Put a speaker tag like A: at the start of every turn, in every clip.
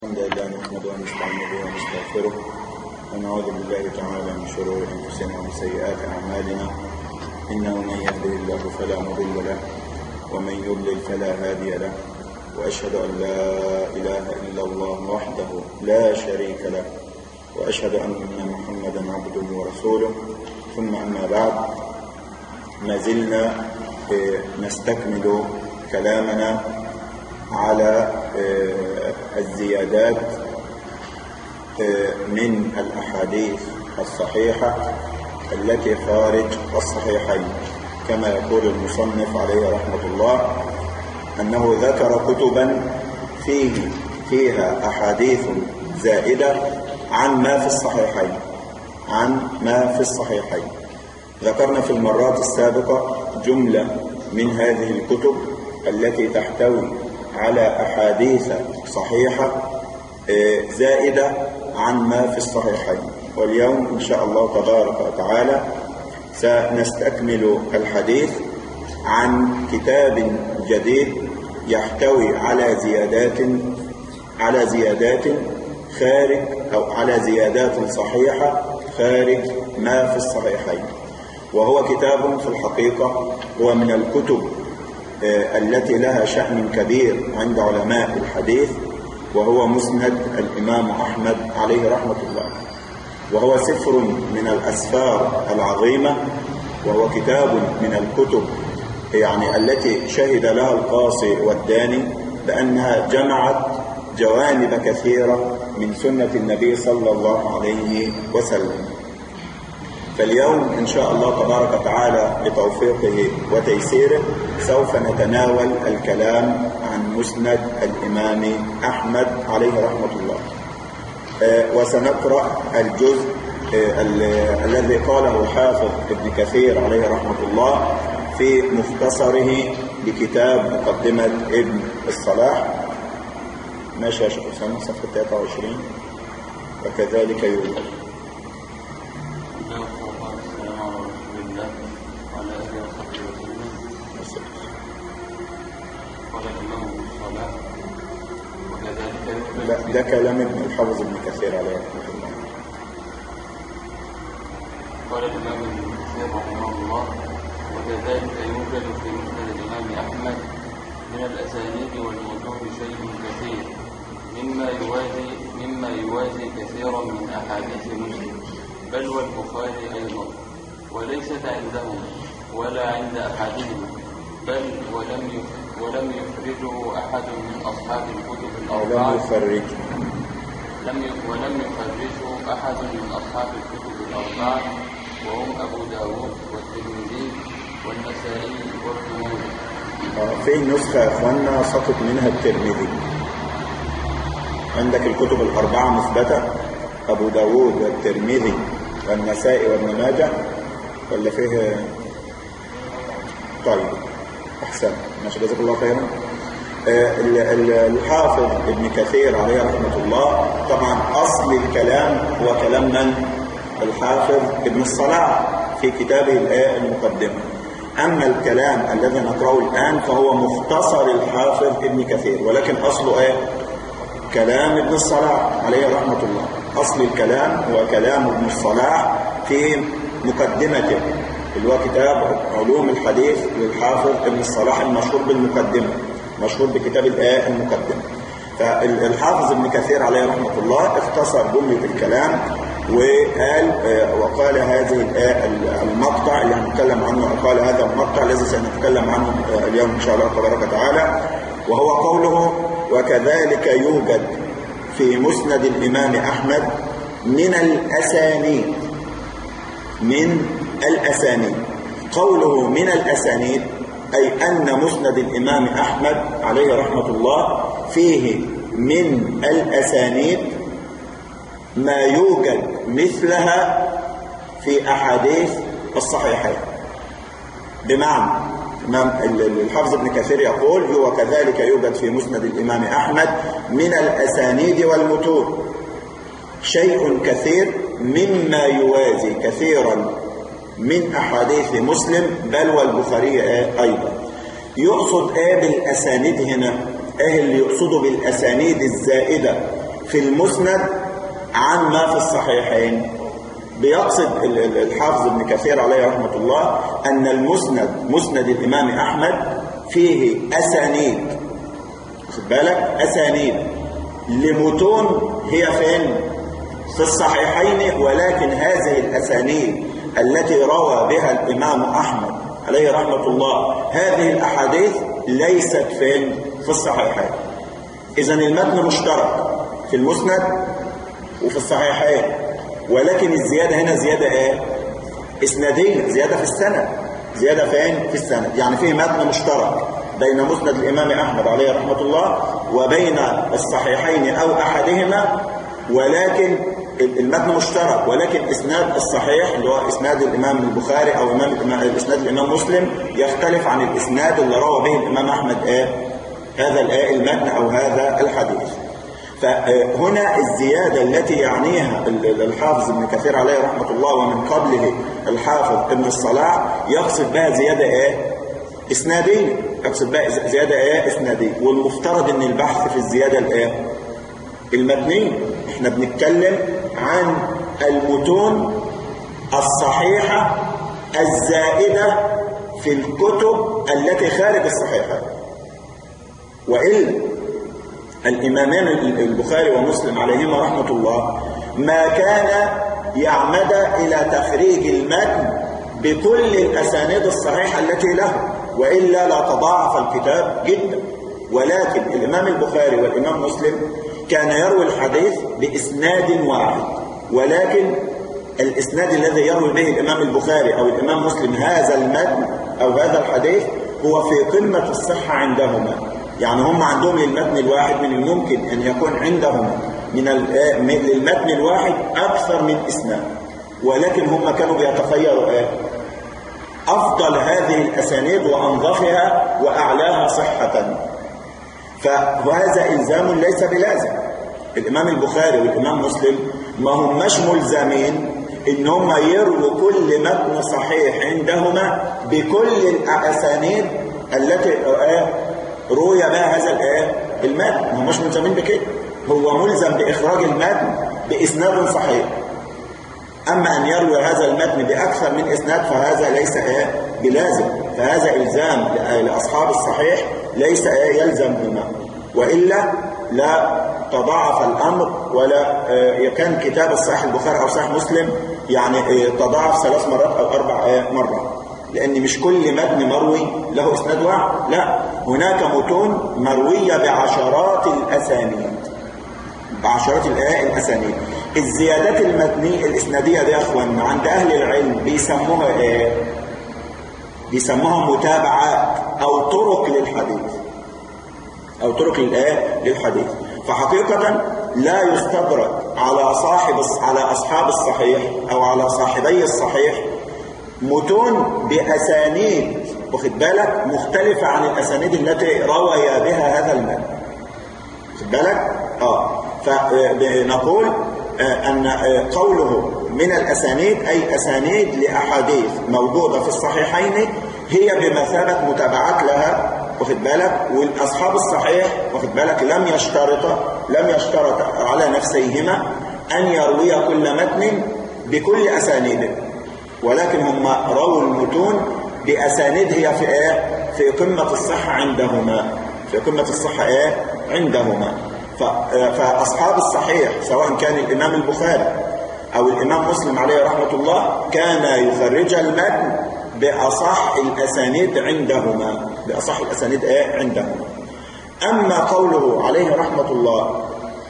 A: الحمد لله نحمده ونستعين به ونستغفره ونعوذ بالله تعالى من شرور انفسنا ومن سيئات اعمالنا انه من يهده الله فلا مضل له ومن يضلل فلا هادي له واشهد ان لا اله الا الله وحده لا شريك له واشهد ان محمدا عبده ورسوله ثم اما بعد ما زلنا نستكمل كلامنا على الزيادات من الأحاديث الصحيحة التي خارج الصحيحين كما يقول المصنف عليه رحمة الله أنه ذكر كتبا فيه فيها أحاديث زائدة عن ما في الصحيحين عن ما في الصحيحين ذكرنا في المرات السابقة جملة من هذه الكتب التي تحتوي على أحاديث صحيحة زائدة عن ما في الصحيحين واليوم إن شاء الله تبارك وتعالى سنستكمل الحديث عن كتاب جديد يحتوي على زيادات على زيادات خارج أو على زيادات صحيحة خارج ما في الصحيحين وهو كتاب في الحقيقة هو من الكتب التي لها شأن كبير عند علماء الحديث وهو مسند الإمام أحمد عليه رحمة الله وهو سفر من الأسفار العظيمة وهو كتاب من الكتب يعني التي شهد لها القاصي والداني بأنها جمعت جوانب كثيرة من سنة النبي صلى الله عليه وسلم فاليوم إن شاء الله تبارك وتعالى بتوفيقه وتيسيره سوف نتناول الكلام عن مسند الإمام أحمد عليه رحمة الله وسنقرأ الجزء الذي قاله حافظ ابن كثير عليه رحمة الله في مختصره لكتاب مقدمة ابن الصلاح ماشي يا شيخ أسامة صفحة 23 وكذلك يوجد لا ده كلام ابن الحافظ ابن كثير عليه رحمه الله
B: قال الإمام ابن كثير رحمه الله وكذلك يوجد في مسند الإمام أحمد من الأسانيد والمتون شيء كثير مما يوازي مما يوازي كثيرا من أحاديث مسلم بل والبخاري أيضا وليست عندهم ولا عند أحدهم بل ولم ولم يخرجه أحد من أصحاب الكتب
A: أو
B: الأربعة
A: لم يفرج
B: لم ي- ولم يخرجه أحد من أصحاب الكتب الأربعة وهم أبو داود والترمذي والنسائي وابن ماجه
A: في نسخة يا أخوانا سقط منها الترمذي عندك الكتب الأربعة مثبتة أبو داود والترمذي والنسائي وابن ماجه ولا فيه طيب أحسن ماشي جزاك الله خيرا آه، ال- ال- الحافظ ابن كثير عليه رحمة الله طبعا أصل الكلام هو كلام من؟ الحافظ ابن الصلاح في كتابه الآية المقدمة أما الكلام الذي نقرأه الآن فهو مختصر الحافظ ابن كثير ولكن أصله إيه؟ كلام ابن الصلاح عليه رحمة الله أصل الكلام هو كلام ابن الصلاح في مقدمته اللي هو كتاب علوم الحديث للحافظ ابن الصلاح المشهور بالمقدمة مشهور بكتاب الآية المقدمة فالحافظ ابن كثير عليه رحمة الله اختصر جملة الكلام وقال آه، وقال هذه الآية المقطع اللي هنتكلم عنه قال هذا المقطع الذي سنتكلم عنه آه، اليوم إن شاء الله تبارك وتعالى وهو قوله وكذلك يوجد في مسند الإمام أحمد من الأسانيد من الأسانيد قوله من الأسانيد أي أن مسند الإمام أحمد عليه رحمة الله فيه من الأسانيد ما يوجد مثلها في أحاديث الصحيحين بمعنى إمام- ال- ال- الحافظ ابن كثير يقول هو كذلك يوجد في مسند الإمام أحمد من الأسانيد والمتون شيء كثير مما يوازي كثيرا من أحاديث مسلم بل والبخاري أيضا يقصد ايه بالاسانيد هنا ايه اللي يقصده بالاسانيد الزائده في المسند عن ما في الصحيحين بيقصد الحافظ ابن كثير عليه رحمة الله أن المسند مسند الإمام أحمد فيه أسانيد خد بالك أسانيد لمتون هي فين في الصحيحين ولكن هذه الأسانيد التي روى بها الإمام أحمد عليه رحمة الله هذه الأحاديث ليست فين في الصحيحين إذا المتن مشترك في المسند وفي الصحيحين ولكن الزيادة هنا زيادة ايه اسنادية زيادة في السند زيادة فين في السند يعني فيه متن مشترك بين مسند الإمام أحمد عليه رحمة الله وبين الصحيحين أو أحدهما ولكن المتن مشترك ولكن إسناد الصحيح اللي هو إسناد الإمام البخاري أو إمام إسناد الإمام مسلم يختلف عن الإسناد اللي روى به الإمام أحمد إيه هذا الآية المتن أو هذا الحديث فهنا الزيادة التي يعنيها الحافظ ابن كثير عليه رحمة الله ومن قبله الحافظ ابن الصلاح يقصد بها زيادة ايه اسنادية يقصد بها زيادة ايه اسنادية والمفترض ان البحث في الزيادة الايه المبنية احنا بنتكلم عن المتون الصحيحة الزائدة في الكتب التي خارج الصحيحة وإلا الإمامان البخاري ومسلم عليهما رحمة الله ما كان يعمد إلى تخريج المتن بكل الأسانيد الصحيحة التي له وإلا لا تضاعف الكتاب جدا ولكن الإمام البخاري والإمام مسلم كان يروي الحديث بإسناد واحد ولكن الإسناد الذي يروي به الإمام البخاري أو الإمام مسلم هذا المتن أو هذا الحديث هو في قمة الصحة عندهما يعني هم عندهم للمتن الواحد من الممكن أن يكون عندهم من للمتن الواحد أكثر من إسناد ولكن هم كانوا بيتخيروا إيه؟ أفضل هذه الأسانيد وأنظفها وأعلاها صحة فهذا إلزام ليس بلازم الإمام البخاري والإمام مسلم ما هماش ملزمين إن هم يرووا كل متن صحيح عندهما بكل الأسانيد التي روي بها هذا الايه المتن هم مش ملزمين بكده هو ملزم باخراج المتن باسناد صحيح اما ان يروي هذا المتن باكثر من اسناد فهذا ليس ايه بلازم فهذا الزام لاصحاب الصحيح ليس ايه يلزم بما والا لا تضاعف الامر ولا كان كتاب الصحيح البخاري او صحيح مسلم يعني تضاعف ثلاث مرات او اربع مرات لأن مش كل متن مروي له إسناد واحد لا هناك متون مروية بعشرات الأسانيد بعشرات الأسانيد الزيادات المتنية الإسنادية دي يا أخوان عند أهل العلم بيسموها إيه؟ بيسموها متابعات أو طرق للحديث أو طرق للآية للحديث فحقيقة لا يستدرك على صاحب على أصحاب الصحيح أو على صاحبي الصحيح متون بأسانيد واخد بالك مختلفة عن الأسانيد التي روي بها هذا المتن واخد بالك اه فنقول أن قوله من الأسانيد أي أسانيد لأحاديث موجودة في الصحيحين هي بمثابة متابعات لها واخد بالك والأصحاب الصحيح واخد بالك لم يشترط لم يشترط على نفسيهما أن يروي كل متن بكل أسانيده ولكن هم رووا المتون بأسانيد هي في ايه في قمة الصحة عندهما في قمة الصحة ايه عندهما فأصحاب الصحيح سواء كان الإمام البخاري أو الإمام مسلم عليه رحمة الله كان يخرج المتن بأصح الأسانيد عندهما بأصح الأسانيد ايه عندهما أما قوله عليه رحمة الله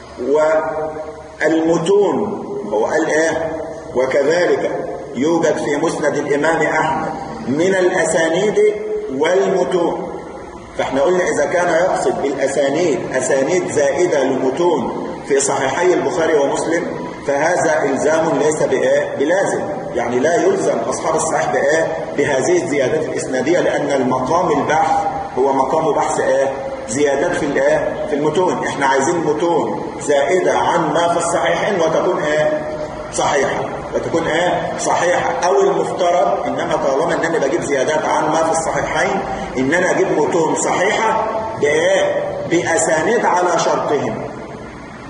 A: والمتون هو قال ايه وكذلك يوجد في مسند الإمام أحمد من الأسانيد والمتون فاحنا قلنا إذا كان يقصد بالأسانيد أسانيد زائدة لمتون في صحيحي البخاري ومسلم فهذا إلزام ليس بإيه بلازم يعني لا يلزم أصحاب الصحيح بإيه بهذه الزيادات الإسنادية لأن المقام البحث هو مقام بحث إيه زيادات في الإيه في المتون احنا عايزين متون زائدة عن ما في الصحيحين وتكون إيه صحيحة وتكون ايه صحيحة او المفترض انما طالما ان انا بجيب زيادات عن ما في الصحيحين ان انا اجيب متون صحيحة بايه باسانيد على شرطهم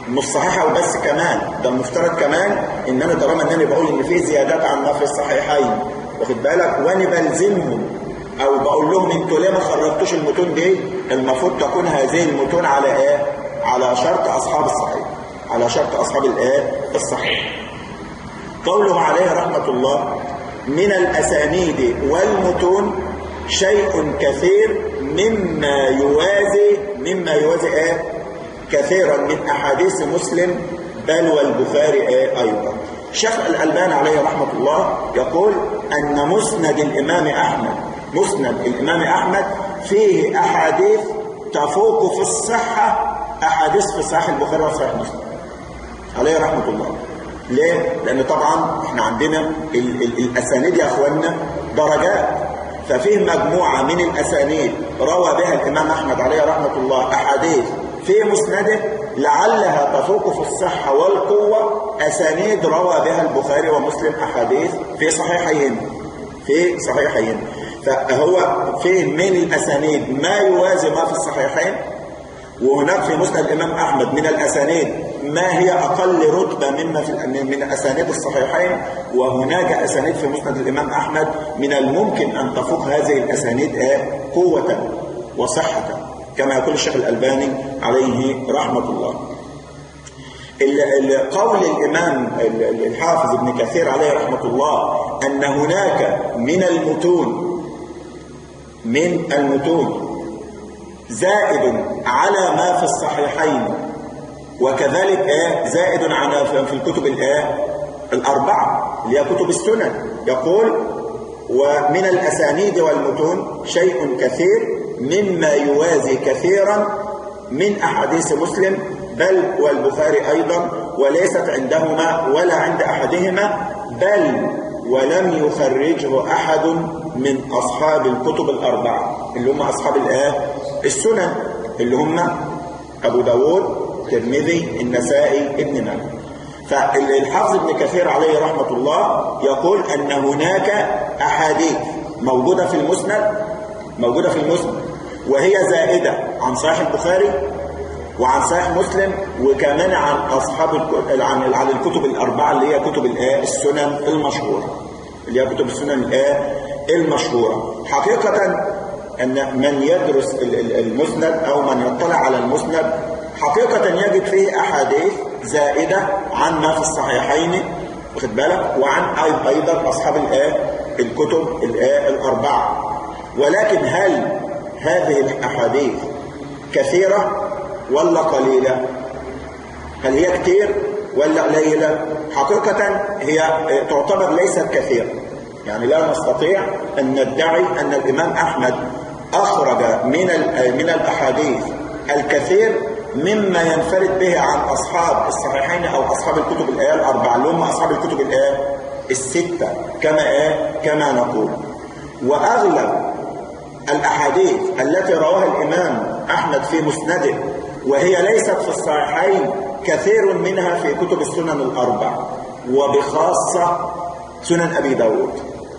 A: مش صحيحة وبس كمان ده المفترض كمان ان انا طالما ان انا بقول ان في زيادات عن ما في الصحيحين واخد بالك وانا بلزمهم او بقول لهم انتوا ليه ما خرجتوش المتون دي المفروض تكون هذه المتون على ايه على شرط اصحاب الصحيح على شرط اصحاب الايه الصحيح قوله عليه رحمة الله من الاسانيد والمتون شيء كثير مما يوازي مما يوازي ايه كثيرا من احاديث مسلم بل والبخاري ايه ايضا الشيخ الالباني عليه رحمه الله يقول ان مسند الامام احمد مسند الامام احمد فيه احاديث تفوق في الصحه احاديث في صحيح البخاري وصحيح مسلم عليه رحمه الله ليه؟ لأن طبعا احنا عندنا ال ال الأسانيد يا أخوانا درجات ففيه مجموعة من الأسانيد روى بها الإمام أحمد عليه رحمة الله أحاديث في مسنده لعلها تفوق في الصحة والقوة أسانيد روى بها البخاري ومسلم أحاديث في صحيحين في صحيحين فهو فيه من الأسانيد ما يوازي ما في الصحيحين وهناك في مسند الإمام أحمد من الأسانيد ما هي أقل رتبة مما في من أسانيد الصحيحين وهناك أسانيد في مسند الإمام أحمد من الممكن أن تفوق هذه الأسانيد قوة وصحة كما يقول الشيخ الألباني عليه رحمة الله قول الإمام الحافظ ابن كثير عليه رحمة الله أن هناك من المتون من المتون زائد على ما في الصحيحين وكذلك ايه زائد على في الكتب الايه الاربعه اللي هي كتب السنن يقول ومن الاسانيد والمتون شيء كثير مما يوازي كثيرا من احاديث مسلم بل والبخاري ايضا وليست عندهما ولا عند احدهما بل ولم يخرجه احد من اصحاب الكتب الاربعه اللي هم اصحاب الايه السنن اللي هم ابو داود الترمذي النسائي ابن ماجه فالحافظ ابن كثير عليه رحمة الله يقول أن هناك أحاديث موجودة في المسند موجودة في المسند وهي زائدة عن صحيح البخاري وعن صحيح مسلم وكمان عن أصحاب عن عن الكتب الأربعة اللي هي كتب الآه السنن المشهورة اللي هي كتب السنن الآه المشهورة حقيقة أن من يدرس المسند أو من يطلع على المسند حقيقة يجد فيه أحاديث زائدة عن ما في الصحيحين واخد بالك وعن أيضا أصحاب الآية الكتب الآية الأربعة ولكن هل هذه الأحاديث كثيرة ولا قليلة هل هي كثير ولا قليلة حقيقة هي تعتبر ليست كثيرة يعني لا نستطيع أن ندعي أن الإمام أحمد أخرج من من الأحاديث الكثير مما ينفرد به عن أصحاب الصحيحين أو أصحاب الكتب الآية الأربعة اللي هم أصحاب الكتب الآية الستة كما إيه كما نقول وأغلب الأحاديث التي رواها الإمام أحمد في مسنده وهي ليست في الصحيحين كثير منها في كتب السنن الأربع وبخاصة سنن أبي داود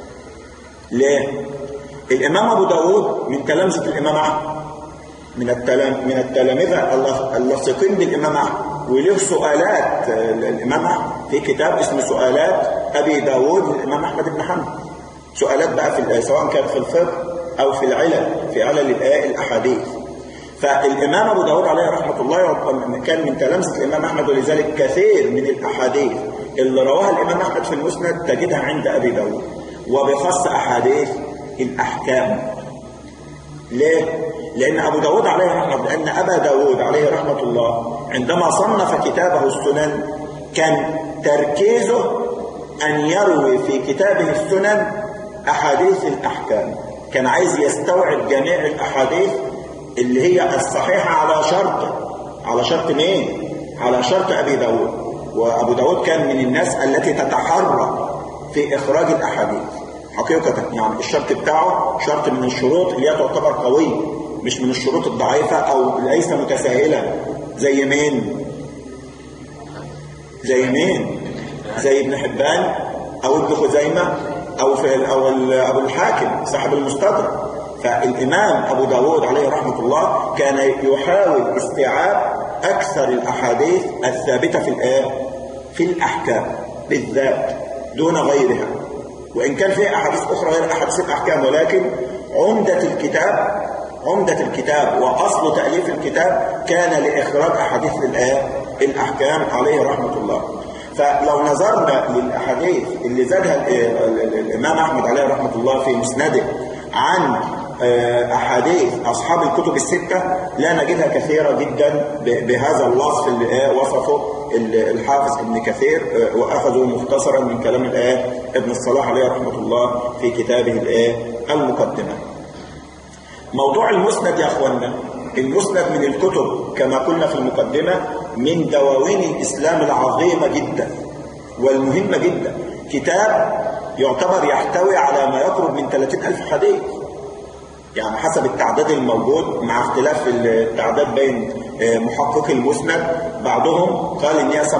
A: ليه؟ الإمام أبو داود من تلامذة الإمام أحمد من التلام من التلامذة اللاصقين بالإمام أحمد وله سؤالات الإمام أحمد في كتاب اسمه سؤالات أبي داود للإمام أحمد بن حنبل سؤالات بقى في سواء كان في الفقه أو في العلل في علل الآية الأحاديث فالإمام أبو داود عليه رحمة الله كان من تلامذة الإمام أحمد ولذلك كثير من الأحاديث اللي رواها الإمام أحمد في المسند تجدها عند أبي داود وبخاص أحاديث الأحكام ليه؟ لأن أبو داود عليه رحمة لأن أبا داود عليه رحمة الله عندما صنف كتابه السنن كان تركيزه أن يروي في كتابه السنن أحاديث الأحكام كان عايز يستوعب جميع الأحاديث اللي هي الصحيحة على شرط على شرط مين؟ على شرط أبي داود وأبو داود كان من الناس التي تتحرى في إخراج الأحاديث حقيقة يعني الشرط بتاعه شرط من الشروط اللي هي تعتبر قوية مش من الشروط الضعيفة أو ليس متساهلة زي مين؟ زي مين؟ زي ابن حبان أو ابن خزيمة أو في أو أبو الحاكم صاحب المستدرك فالإمام أبو داود عليه رحمة الله كان يحاول استيعاب أكثر الأحاديث الثابتة في الآية في الأحكام بالذات دون غيرها وإن كان في أحاديث أخرى غير أحاديث الأحكام ولكن عمدة الكتاب عمدة الكتاب وأصل تأليف الكتاب كان لإخراج أحاديث الآية الأحكام عليه رحمة الله فلو نظرنا للأحاديث اللي زادها الإمام أحمد عليه رحمة الله في مسنده عن أحاديث أصحاب الكتب الستة لا نجدها كثيرة جدا بهذا الوصف اللي وصفه الحافظ ابن كثير وأخذه مختصرا من كلام الآية ابن الصلاح عليه رحمة الله في كتابه الآية المقدمة موضوع المسند يا أخوانا المسند من الكتب كما قلنا في المقدمة من دواوين الإسلام العظيمة جدا والمهمة جدا كتاب يعتبر يحتوي على ما يقرب من 30 ألف حديث يعني حسب التعداد الموجود مع اختلاف التعداد بين محققي المسند بعضهم قال ان هي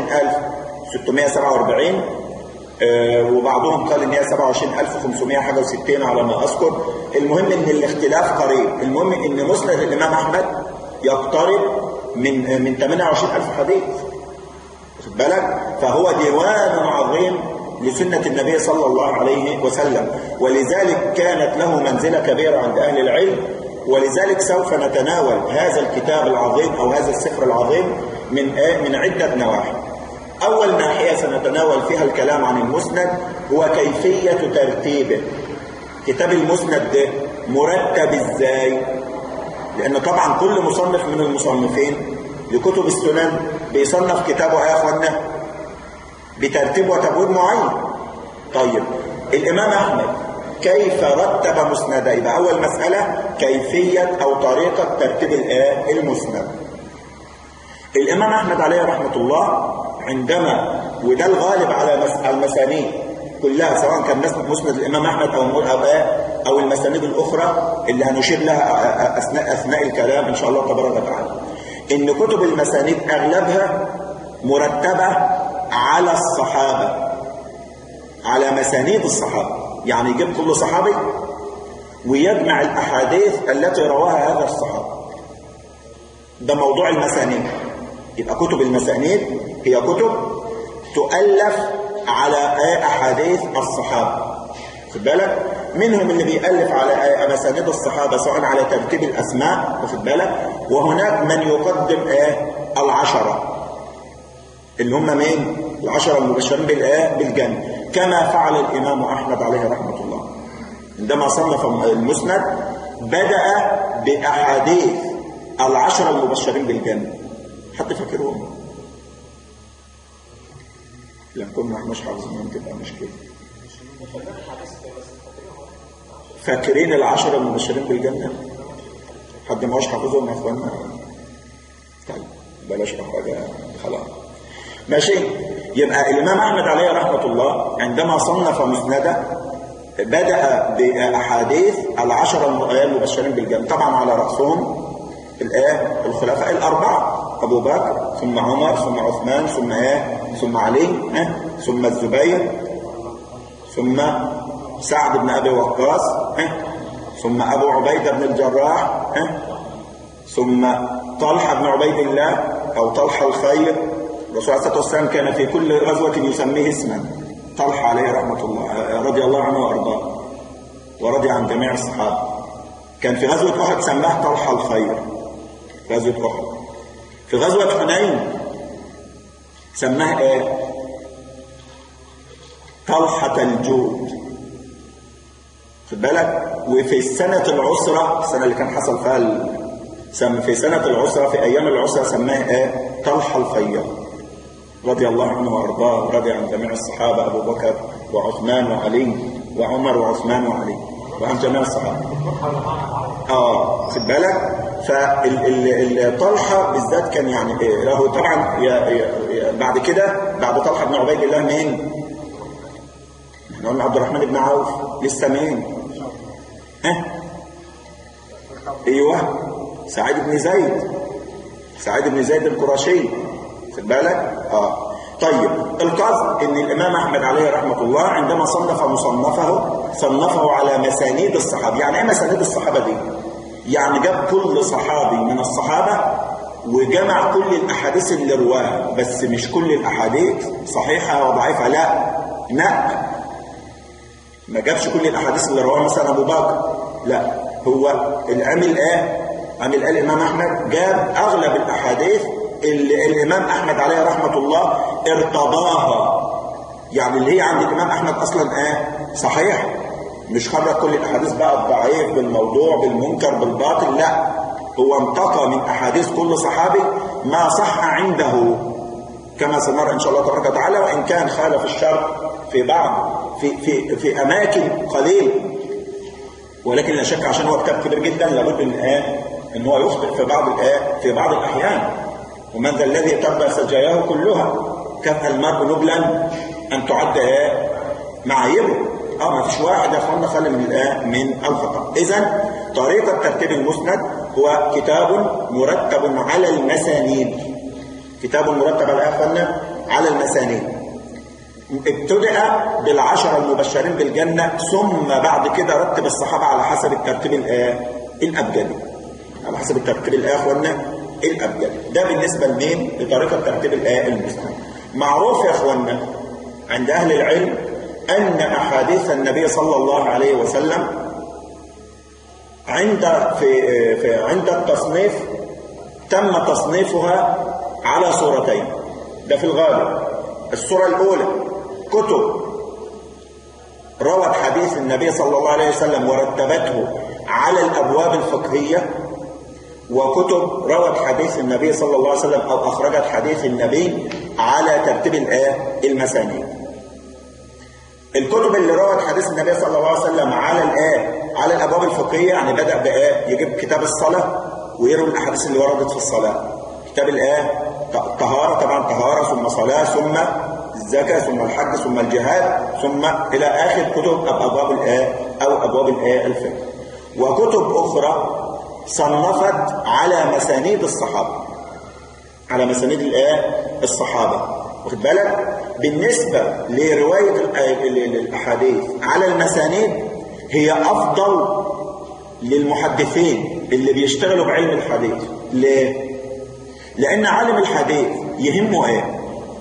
A: 27647 وبعضهم قال ان هي 27500 حاجه و60 على ما اذكر المهم ان الاختلاف قريب المهم ان مسند الامام احمد يقترب من من 28000 حديث خد بالك فهو ديوان عظيم لسنة النبي صلى الله عليه وسلم ولذلك كانت له منزلة كبيرة عند أهل العلم ولذلك سوف نتناول هذا الكتاب العظيم أو هذا السفر العظيم من من عدة نواحي أول ناحية سنتناول فيها الكلام عن المسند هو كيفية ترتيبه كتاب المسند ده مرتب ازاي لأن طبعا كل مصنف من المصنفين لكتب السنن بيصنف كتابه يا أخوانا بترتيب وتبويب معين طيب الإمام أحمد كيف رتب مسنده يبقى أول مسألة كيفية أو طريقة ترتيب المسند الإمام أحمد عليه رحمة الله عندما وده الغالب على المسانيد كلها سواء كان مسند الإمام أحمد أو أو المسانيد الأخرى اللي هنشير لها أثناء أثناء الكلام إن شاء الله تبارك وتعالى إن كتب المسانيد أغلبها مرتبة على الصحابة على مسانيد الصحابة يعني يجيب كل صحابي ويجمع الأحاديث التي رواها هذا الصحابي ده موضوع المسانيد يبقى كتب المسانيد هي كتب تؤلف على أحاديث الصحابة خد بالك منهم اللي بيألف على مسانيد الصحابة سواء على ترتيب الأسماء واخد بالك وهناك من يقدم ايه العشرة اللي هم مين العشرة المبشرين بالآية بالجنة كما فعل الإمام أحمد عليه رحمة الله عندما صنف المسند بدأ بأحاديث العشرة المبشرين بالجنة حد فاكرهم لما كنا مش حافظينهم تبقى مشكلة فاكرين العشرة المبشرين بالجنة حد ما هوش حافظهم يا اخوانا طيب بلاش حاجة خلاص ماشي يبقى الإمام أحمد عليه رحمة الله عندما صنف مسنده بدأ بأحاديث العشرة المبشرين بالجنة طبعا على رأسهم الآية الخلفاء الأربعة أبو بكر ثم عمر ثم عثمان ثم آه ثم علي آه ثم الزبير ثم سعد بن أبي وقاص آه ثم أبو عبيدة بن الجراح آه ثم طلحة بن عبيد الله أو طلحة الخير الرسول عليه الصلاة والسلام كان في كل غزوة يسميه اسما طلحة عليه رحمة الله رضي الله عنه وأرضاه ورضي عن جميع الصحابة كان في غزوة أحد سماه طلحة الخير غزوة أحد في غزوة حنين سماه ايه طلحة الجود خد بالك وفي السنة العسرة السنة اللي كان حصل فيها ال... سم في سنة العسرة في أيام العسرة سماه ايه طلحة الخيار رضي الله عنه وأرضاه ورضي عن جميع الصحابة أبو بكر وعثمان وعلي وعمر وعثمان وعلي وعن جميع الصحابة اه خد بالك فالطلحة بالذات كان يعني له طبعا يا يا بعد كده بعد طلحة بن عبيد الله مين احنا قلنا عبد الرحمن بن عوف لسه مين ها ايوه سعيد بن زيد سعيد بن زيد القرشي خد بالك اه طيب القصد ان الامام احمد عليه رحمه الله عندما صنف مصنفه صنفه على مسانيد الصحابه يعني ايه مسانيد الصحابه دي يعني جاب كل صحابي من الصحابه وجمع كل الاحاديث اللي رواها بس مش كل الاحاديث صحيحه وضعيفه لا لا ما جابش كل الاحاديث اللي رواها مثلا ابو بكر لا هو العمل ايه عمل قال الامام احمد جاب اغلب الاحاديث اللي الامام احمد عليه رحمه الله ارتضاها يعني اللي هي عند الامام احمد اصلا ايه صحيح مش خرج كل الاحاديث بقى الضعيف بالموضوع بالمنكر بالباطل لا هو انتقى من احاديث كل صحابي ما صح عنده كما سنرى ان شاء الله تبارك وتعالى وان كان خالف الشرع في بعض في في في اماكن قليله ولكن لا شك عشان هو كتاب كبير جدا لابد من ايه ان هو يخطئ في بعض الايه في بعض الاحيان ومن ذا الذي تربى سجاياه كلها كفى المرء نبلا ان تعد ايه معايبه اه ما فيش واحد يا اخوانا خلي من الايه من الخطا اذا طريقه ترتيب المسند هو كتاب مرتب على المسانيد كتاب مرتب على اخوانا على المسانيد ابتدأ بالعشرة المبشرين بالجنة ثم بعد كده رتب الصحابة على حسب الترتيب الأبجدي على حسب الترتيب الآخوانا الأبجدي ده بالنسبة لمين لطريقة ترتيب الآية المسلم معروف يا أخوانا عند أهل العلم أن أحاديث النبي صلى الله عليه وسلم عند في, في عند التصنيف تم تصنيفها على صورتين ده في الغالب الصورة الأولى كتب روت حديث النبي صلى الله عليه وسلم ورتبته على الأبواب الفقهية وكتب روت حديث النبي صلى الله عليه وسلم أو أخرجت حديث النبي على ترتيب الآية المسانيد الكتب اللي روت حديث النبي صلى الله عليه وسلم على الآية على الأبواب الفقهية يعني بدأ بآية يجيب كتاب الصلاة ويروي الأحاديث اللي وردت في الصلاة كتاب الآية طهارة طبعا طهارة ثم صلاة ثم الزكاة ثم الحج ثم الجهاد ثم إلى آخر كتب أبواب الآية أو أبواب الآية الفقه وكتب أخرى صنفت على مسانيد الصحابة على مسانيد الآية الصحابة واخد بالك بالنسبة لرواية الأحاديث على المسانيد هي أفضل للمحدثين اللي بيشتغلوا بعلم الحديث ليه؟ لأن عالم الحديث يهمه إيه؟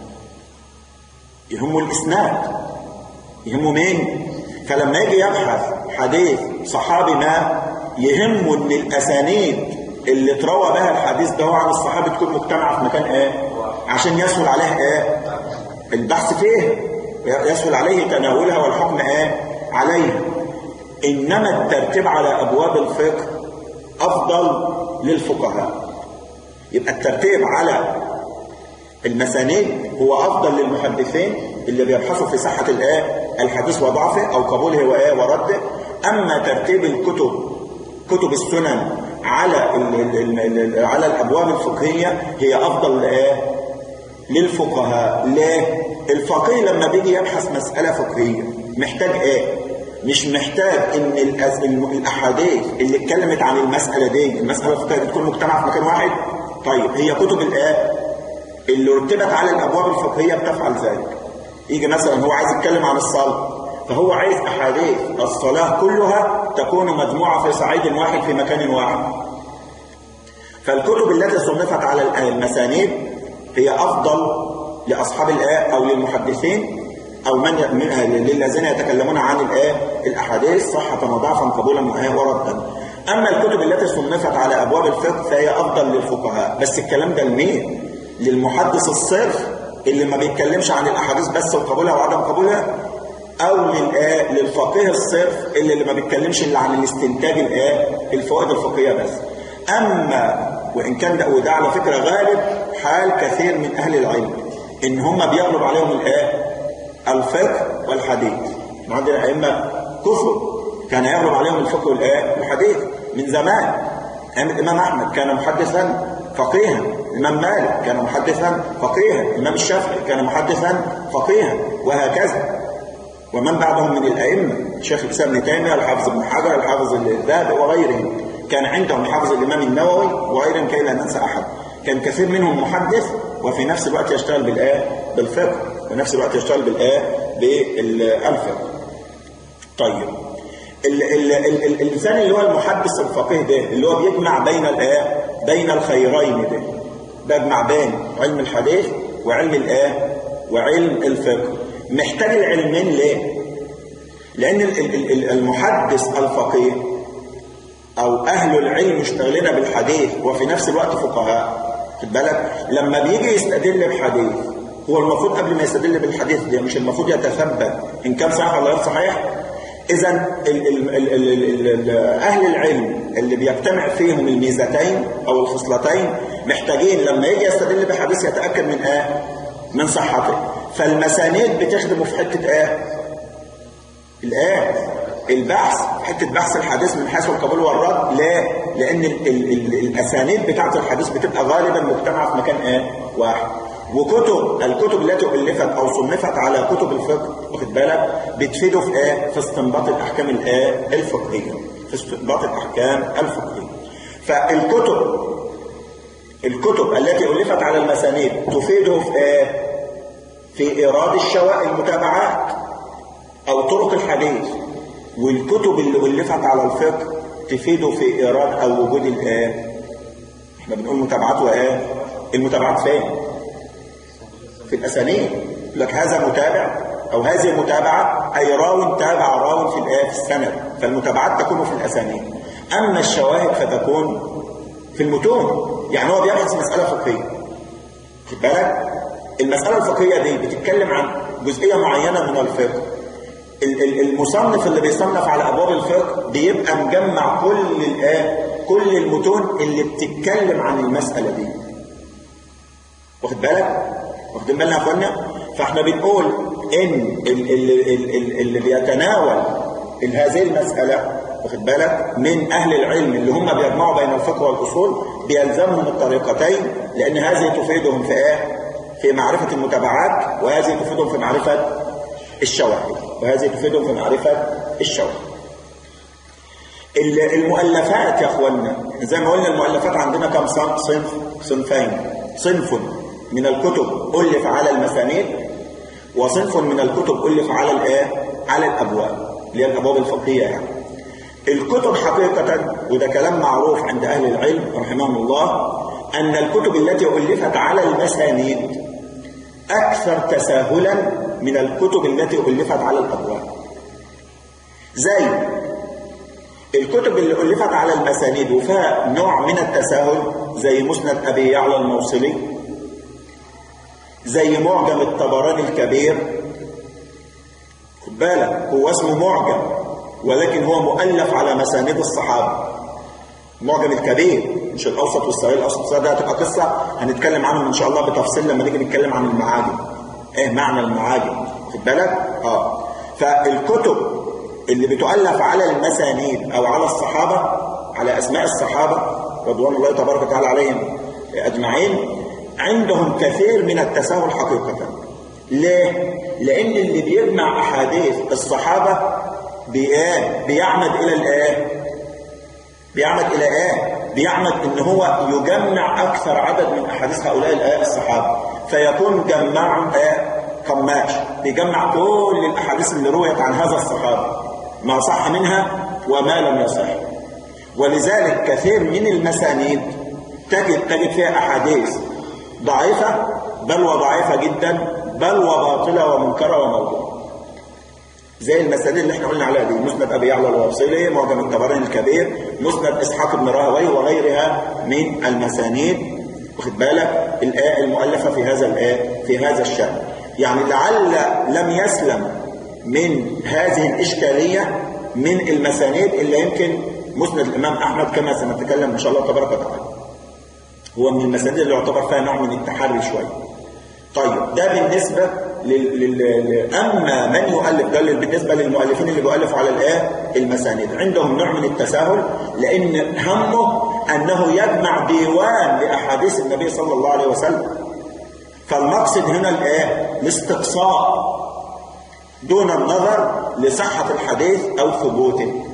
A: يهمه الإسناد يهمه مين؟ فلما يجي يبحث حديث صحابي ما يهمه ان الاسانيد اللي اتروى بها الحديث ده عن الصحابه تكون مجتمعه في مكان ايه عشان يسهل عليه ايه البحث فيه يسهل عليه تناولها والحكم ايه عليها انما الترتيب على ابواب الفقه افضل للفقهاء يبقى الترتيب على المسانيد هو افضل للمحدثين اللي بيبحثوا في صحه الايه الحديث وضعفه او قبوله وايه ورده اما ترتيب الكتب كتب السنن على ال ال ال على الابواب الفقهيه هي افضل لايه للفقهاء ليه الفقيه لما بيجي يبحث مساله فقهيه محتاج ايه مش محتاج ان الاحاديث اللي اتكلمت عن المساله دي المساله الفقهيه تكون مجتمعه في مكان واحد طيب هي كتب الايه اللي رتبت على الابواب الفقهيه بتفعل ذلك يجي مثلا هو عايز يتكلم عن الصلاه فهو عايز احاديث الصلاه كلها تكون مجموعه في صعيد واحد في مكان واحد فالكتب التي صنفت على المسانيد هي افضل لاصحاب الايه او للمحدثين او من للذين يتكلمون عن الايه الاحاديث صحه وضعفا قبولا وردا اما الكتب التي صنفت على ابواب الفقه فهي افضل للفقهاء بس الكلام ده لمين للمحدث الصرف اللي ما بيتكلمش عن الاحاديث بس وقبولها وعدم قبولها او للايه للفقيه الصرف اللي, اللي ما بيتكلمش الا عن الاستنتاج الايه الفوائد الفقهيه بس اما وان كان ده وده على فكره غالب حال كثير من اهل العلم ان هم بيغلب عليهم الايه الفقه والحديث عندنا ائمه كفر كان يغلب عليهم الفقه والايه والحديث من زمان ايام الامام احمد كان محدثا فقيها الامام مالك كان محدثا فقيها الامام الشافعي كان محدثا فقيها وهكذا ومن بعدهم من الأئمة الشيخ الإسلام ابن تيمية الحافظ ابن حجر الحافظ الذهبي وغيرهم كان عندهم حافظ الإمام النووي وغيرهم كي لا ننسى أحد كان كثير منهم محدث وفي نفس الوقت يشتغل بالآية بالفقه وفي نفس الوقت يشتغل بالآية بالفقه طيب ال ال ال الإنسان اللي هو المحدث الفقيه ده اللي هو بيجمع بين الآية بين الخيرين ده بجمع بين علم الحديث وعلم الايه وعلم الفقه محتاج العلمين ليه لان المحدث الفقيه او اهل العلم مشتغلين بالحديث وفي نفس الوقت فقهاء خد بالك لما بيجي يستدل بحديث هو المفروض قبل ما يستدل بالحديث ده مش المفروض يتثبت ان كان صحيح ولا غير صحيح اذا اهل العلم اللي بيجتمع فيهم الميزتين او الخصلتين محتاجين لما يجي يستدل بحديث يتاكد من ايه من صحته فالمسانيد بتخدمه في حته ايه الايه البحث حته بحث الحديث من حيث القبول والرد لا لان ال ال ال الاسانيد بتاعه الحديث بتبقى غالبا مجتمعه في مكان ايه واحد وكتب الكتب التي الفت او صنفت على كتب الفقه واخد بالك بتفيده في ايه في استنباط الاحكام الايه الفقهيه في استنباط الاحكام الفقهيه فالكتب الكتب التي الفت على المسانيد تفيده في ايه في ايراد الشواء المتابعات او طرق الحديث والكتب اللي ألفت على الفقه تفيده في إيراد أو وجود الآية احنا بنقول متابعات وآية المتابعات فين؟ في الأسانيد لك هذا متابع أو هذه المتابعة أي راو تابع راو في الآية في السند فالمتابعات تكون في الأسانيد أما الشواهد فتكون في المتون يعني هو بيبحث مسألة فقهية خد بالك المسألة الفقهية دي بتتكلم عن جزئية معينة من الفقه المصنف اللي بيصنف على ابواب الفقه بيبقى مجمع كل الآه كل المتون اللي بتتكلم عن المسألة دي واخد بالك واخدين بالنا يا اخوانا فاحنا بنقول ان اللي, اللي بيتناول هذه المسألة واخد بالك من اهل العلم اللي هم بيجمعوا بين الفقه والاصول بيلزمهم الطريقتين لان هذه تفيدهم في ايه في معرفة المتابعات وهذه تفيدهم في معرفة الشواهد وهذه تفيدهم في معرفة الشواهد المؤلفات يا اخوانا زي ما قلنا المؤلفات عندنا كم صنف صنفين صنف من الكتب ألف على المسانيد وصنف من الكتب ألف على الايه على الابواب اللي هي الابواب الفقهيه يعني الكتب حقيقة وده كلام معروف عند أهل العلم رحمهم الله أن الكتب التي ألفت على المسانيد أكثر تساهلا من الكتب التي ألفت على الأبواب زي الكتب اللي ألفت على المسانيد وفيها نوع من التساهل زي مسند أبي يعلى الموصلي زي معجم الطبراني الكبير خد بالك هو اسمه معجم ولكن هو مؤلف على مسانيد الصحابة المعجم الكبير مش الأوسط والصغير الأوسط والصغير ده هتبقى قصة هنتكلم عنهم إن شاء الله بتفصيل لما نيجي نتكلم عن المعاجم إيه معنى المعاجم خد بالك آه فالكتب اللي بتؤلف على المسانيد أو على الصحابة على أسماء الصحابة رضوان الله تبارك وتعالى عليهم أجمعين عندهم كثير من التساهل حقيقة ليه؟ لأن اللي بيجمع أحاديث الصحابة بإيه؟ بيعمد إلى الإيه؟ بيعمد إلى إيه؟ بيعمد إن هو يجمع أكثر عدد من أحاديث هؤلاء الآية الصحابة فيكون جمع إيه؟ قماش بيجمع كل الأحاديث اللي رويت عن هذا الصحابة ما صح منها وما لم يصح ولذلك كثير من المسانيد تجد تجد فيها أحاديث ضعيفة بل وضعيفة جدا بل وباطلة ومنكرة وموضوع زي المسانيد اللي احنا قلنا عليها دي مسند ابي يعلى الوصيلي معجم الطبراني الكبير مسند اسحاق بن راهوي وغيرها من المسانيد واخد بالك الايه المؤلفه في هذا الايه في هذا الشان يعني لعل لم يسلم من هذه الاشكاليه من المسانيد اللي يمكن مسند الامام احمد كما سنتكلم ان شاء الله تبارك وتعالى هو من المسانيد اللي يعتبر فيها نوع من التحري شويه طيب ده بالنسبه لل... لل... اما من يؤلف ده بالنسبه للمؤلفين اللي بيؤلفوا على الايه المسانيد عندهم نوع من التساهل لان همه انه يجمع ديوان لاحاديث النبي صلى الله عليه وسلم فالمقصد هنا الايه الاستقصاء دون النظر لصحه الحديث او ثبوته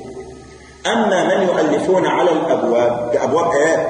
A: اما من يؤلفون على الابواب ده ابواب ايه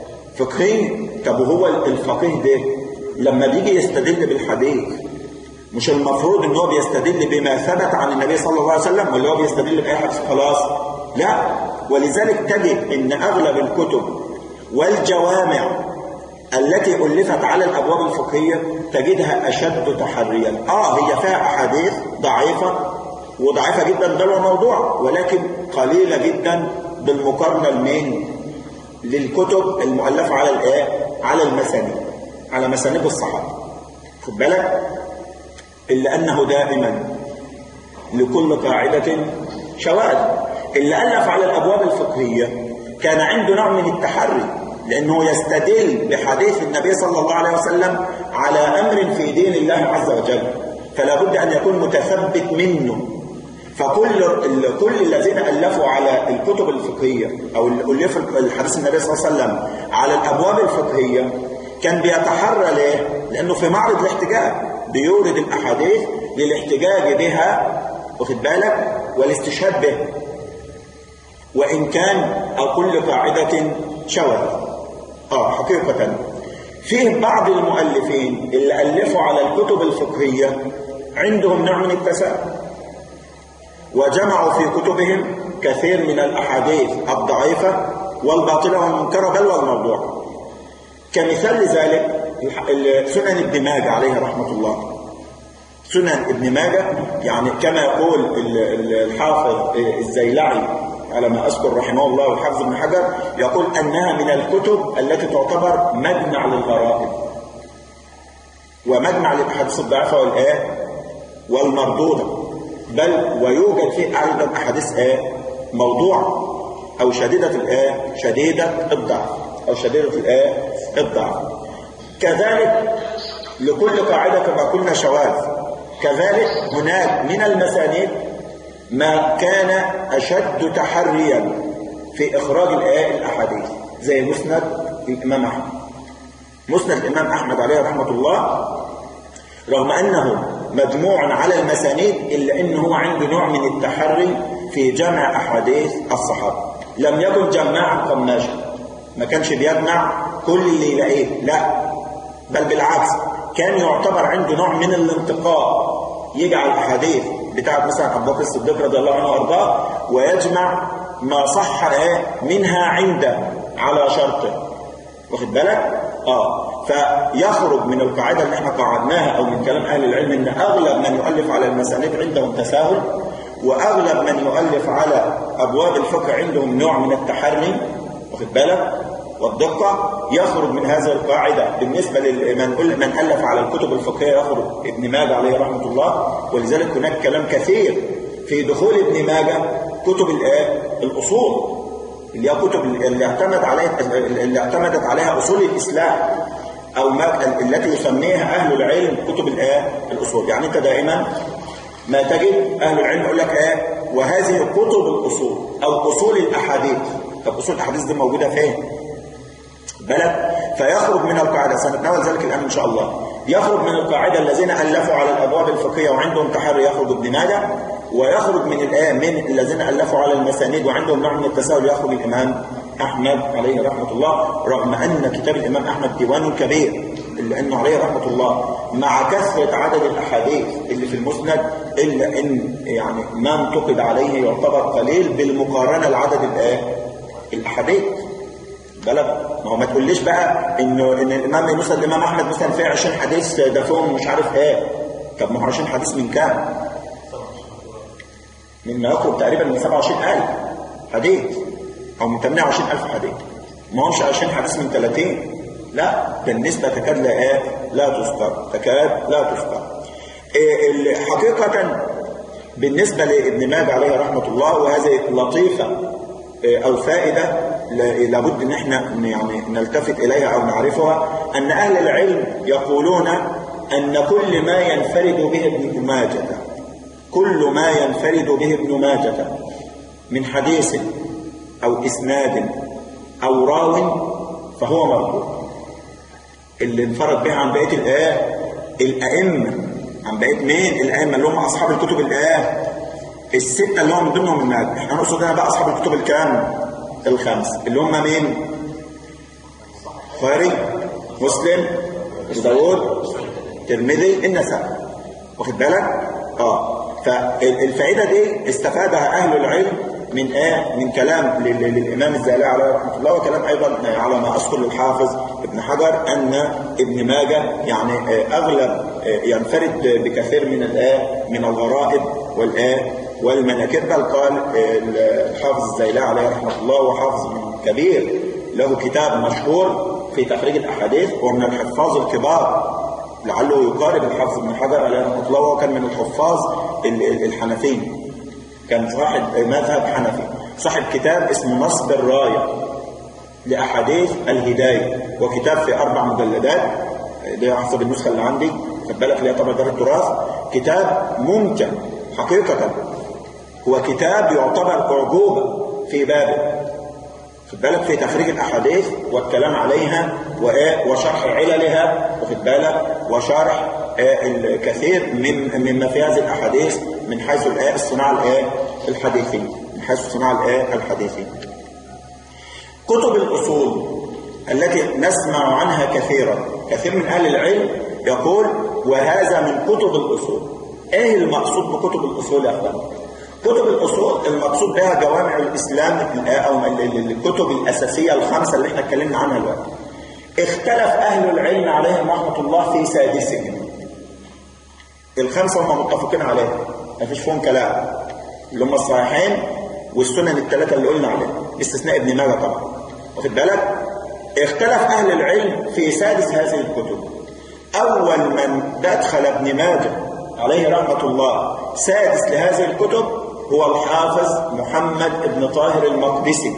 A: فقهيه طب وهو الفقيه ده لما بيجي يستدل بالحديث مش المفروض ان هو بيستدل بما ثبت عن النبي صلى الله عليه وسلم ولا هو بيستدل باي حديث خلاص لا ولذلك تجد ان اغلب الكتب والجوامع التي ألفت على الأبواب الفقهية تجدها أشد تحريا آه هي فيها أحاديث ضعيفة وضعيفة جدا ده هو موضوع ولكن قليلة جدا بالمقارنة لمين للكتب المؤلفة على الآية على المسانيد على مسانيد الصحابة خد بالك إلا أنه دائما لكل قاعدة شواذ اللي ألف على الأبواب الفقهية كان عنده نوع من التحري لأنه يستدل بحديث النبي صلى الله عليه وسلم على أمر في دين الله عز وجل فلا بد أن يكون متثبت منه فكل كل الذين ألفوا على الكتب الفقهية أو اللي ألف الحديث النبي صلى الله عليه وسلم على الأبواب الفقهية كان بيتحرى ليه؟ لأنه في معرض الاحتجاج بيورد الأحاديث للاحتجاج بها واخد بالك والاستشهاد به وإن كان أو كل قاعدة شوذ آه حقيقة فيه بعض المؤلفين اللي ألفوا على الكتب الفقهية عندهم نوع من التساهل وجمعوا في كتبهم كثير من الأحاديث الضعيفة والباطلة والمنكرة بل والموضوع كمثال لذلك سنن ابن ماجه عليه رحمة الله سنن ابن ماجه يعني كما يقول الحافظ الزيلعي على ما أذكر رحمه الله والحافظ ابن حجر يقول أنها من الكتب التي تعتبر مجمع للغرائب ومجمع للأحاديث الضعيفة والآية والمردودة بل ويوجد فيه أيضا أحاديث آية موضوع أو شديدة الآية شديدة الضعف أو شديدة الآية الضعف كذلك لكل قاعدة كما قلنا شواذ كذلك هناك من المسانيد ما كان أشد تحريا في إخراج الآية الأحاديث زي مسند الإمام أحمد مسند الإمام أحمد عليه رحمة الله رغم أنه مجموع على المسانيد إلا أنه هو عنده نوع من التحري في جمع أحاديث الصحابة لم يكن جماعا قماشا ما كانش بيجمع كل اللي يلاقيه لا بل بالعكس كان يعتبر عنده نوع من الانتقاء يجعل الأحاديث بتاعت مثلا أبو بكر الصديق رضي الله عنه وأرضاه ويجمع ما صح منها عنده على شرطه واخد بالك؟ اه فيخرج من القاعده اللي احنا قعدناها او من كلام اهل العلم ان اغلب من يؤلف على المسانيد عندهم تساهل واغلب من يؤلف على ابواب الفقه عندهم نوع من التحري واخد بالك؟ والدقة يخرج من هذه القاعدة بالنسبة لمن من ألف على الكتب الفقهية يخرج ابن ماجه عليه رحمة الله ولذلك هناك كلام كثير في دخول ابن ماجه كتب الأصول اللي هي كتب اللي اعتمد عليها اللي اعتمدت عليها أصول الإسلام أو ما التي يسميها أهل العلم كتب الآية الأصول يعني أنت دائما ما تجد أهل العلم يقول لك آه وهذه كتب الأصول أو أصول الأحاديث طب أصول الأحاديث دي موجودة فين؟ بلد فيخرج من القاعدة سنتناول ذلك الآن إن شاء الله يخرج من القاعدة الذين ألفوا على الأبواب الفقهية وعندهم تحري يخرج ابن ماجه ويخرج من الآية من الذين ألفوا على المسانيد وعندهم نوع من التساهل يخرج الإمام أحمد عليه رحمة الله رغم أن كتاب الإمام أحمد ديوان كبير إلا أنه عليه رحمة الله مع كثرة عدد الأحاديث اللي في المسند إلا أن يعني ما انتقد عليه يعتبر قليل بالمقارنة لعدد الآية الأحاديث بلد ما هو ما تقوليش بقى انه ان الامام مسند الامام احمد مثلا فيه 20 حديث ده فيهم مش عارف ايه طب ما هو 20 حديث من كام؟ مما يقرب تقريبا من 27000 حديث او من 28000 حديث ما هوش 20 حديث من 30 لا ده النسبه تكاد لا ايه لا تذكر تكاد لا تذكر إيه حقيقه بالنسبه لابن ماجه عليه رحمه الله وهذه لطيفه أو فائدة لابد ان احنا يعني نلتفت اليها او نعرفها ان اهل العلم يقولون ان كل ما ينفرد به ابن ماجه كل ما ينفرد به ابن ماجه من حديث او اسناد او راو فهو مرفوع اللي انفرد به عن بقيه الايه الائمه عن بقيه مين الائمه اللي هم اصحاب الكتب الايه الستة اللي هم من ضمنهم الماجد احنا نقصد هنا بقى أصحاب الكتب الكام الخمس اللي هم مين بخاري مسلم داوود ترمذي النسائي واخد بالك اه فالفائدة دي استفادها أهل العلم من آه من كلام لل- للإمام الزهلي عليه رحمة الله وكلام أيضا على ما أذكر للحافظ ابن حجر أن ابن ماجه يعني آه أغلب آه ينفرد بكثير من الآه من الغرائب والآه والمناكير بل قال آه الحافظ الزهلي عليه رحمة الله وحافظ كبير له كتاب مشهور في تخريج الأحاديث ومن الحفاظ الكبار لعله يقارب الحافظ ابن حجر عليه رحمه الله وهو كان من الحفاظ ال- ال- الحنفيين كان صاحب مذهب حنفي صاحب كتاب اسمه نصب الرايه لاحاديث الهدايه وكتاب في اربع مجلدات دي حسب النسخه اللي عندي خد بالك اللي هي طبعا دار التراث كتاب ممتع حقيقه هو كتاب يعتبر اعجوبه في بابه خد بالك في تخريج الاحاديث والكلام عليها وإيه وشرح عللها واخد بالك وشرح آه، الكثير من مما في هذه الاحاديث من حيث الايه الصناعه الايه الحديثيه من حيث الصناعه الايه الحديثيه كتب الاصول التي نسمع عنها كثيرا كثير من اهل العلم يقول وهذا من كتب الاصول ايه المقصود بكتب الاصول يا اخوان كتب الاصول المقصود بها جوامع الاسلام او ال- ال- الكتب الاساسيه الخمسه اللي احنا اتكلمنا عنها دلوقتي اختلف اهل العلم عليهم رحمه الله في سادسهم الخمسه هم متفقين عليها مفيش فيهم كلام اللي هم الصحيحين والسنن الثلاثه اللي قلنا عليها باستثناء ابن ماجه طبعا واخد بالك اختلف اهل العلم في سادس هذه الكتب اول من ادخل ابن ماجه عليه رحمه الله سادس لهذه الكتب هو الحافظ محمد بن طاهر المقدسي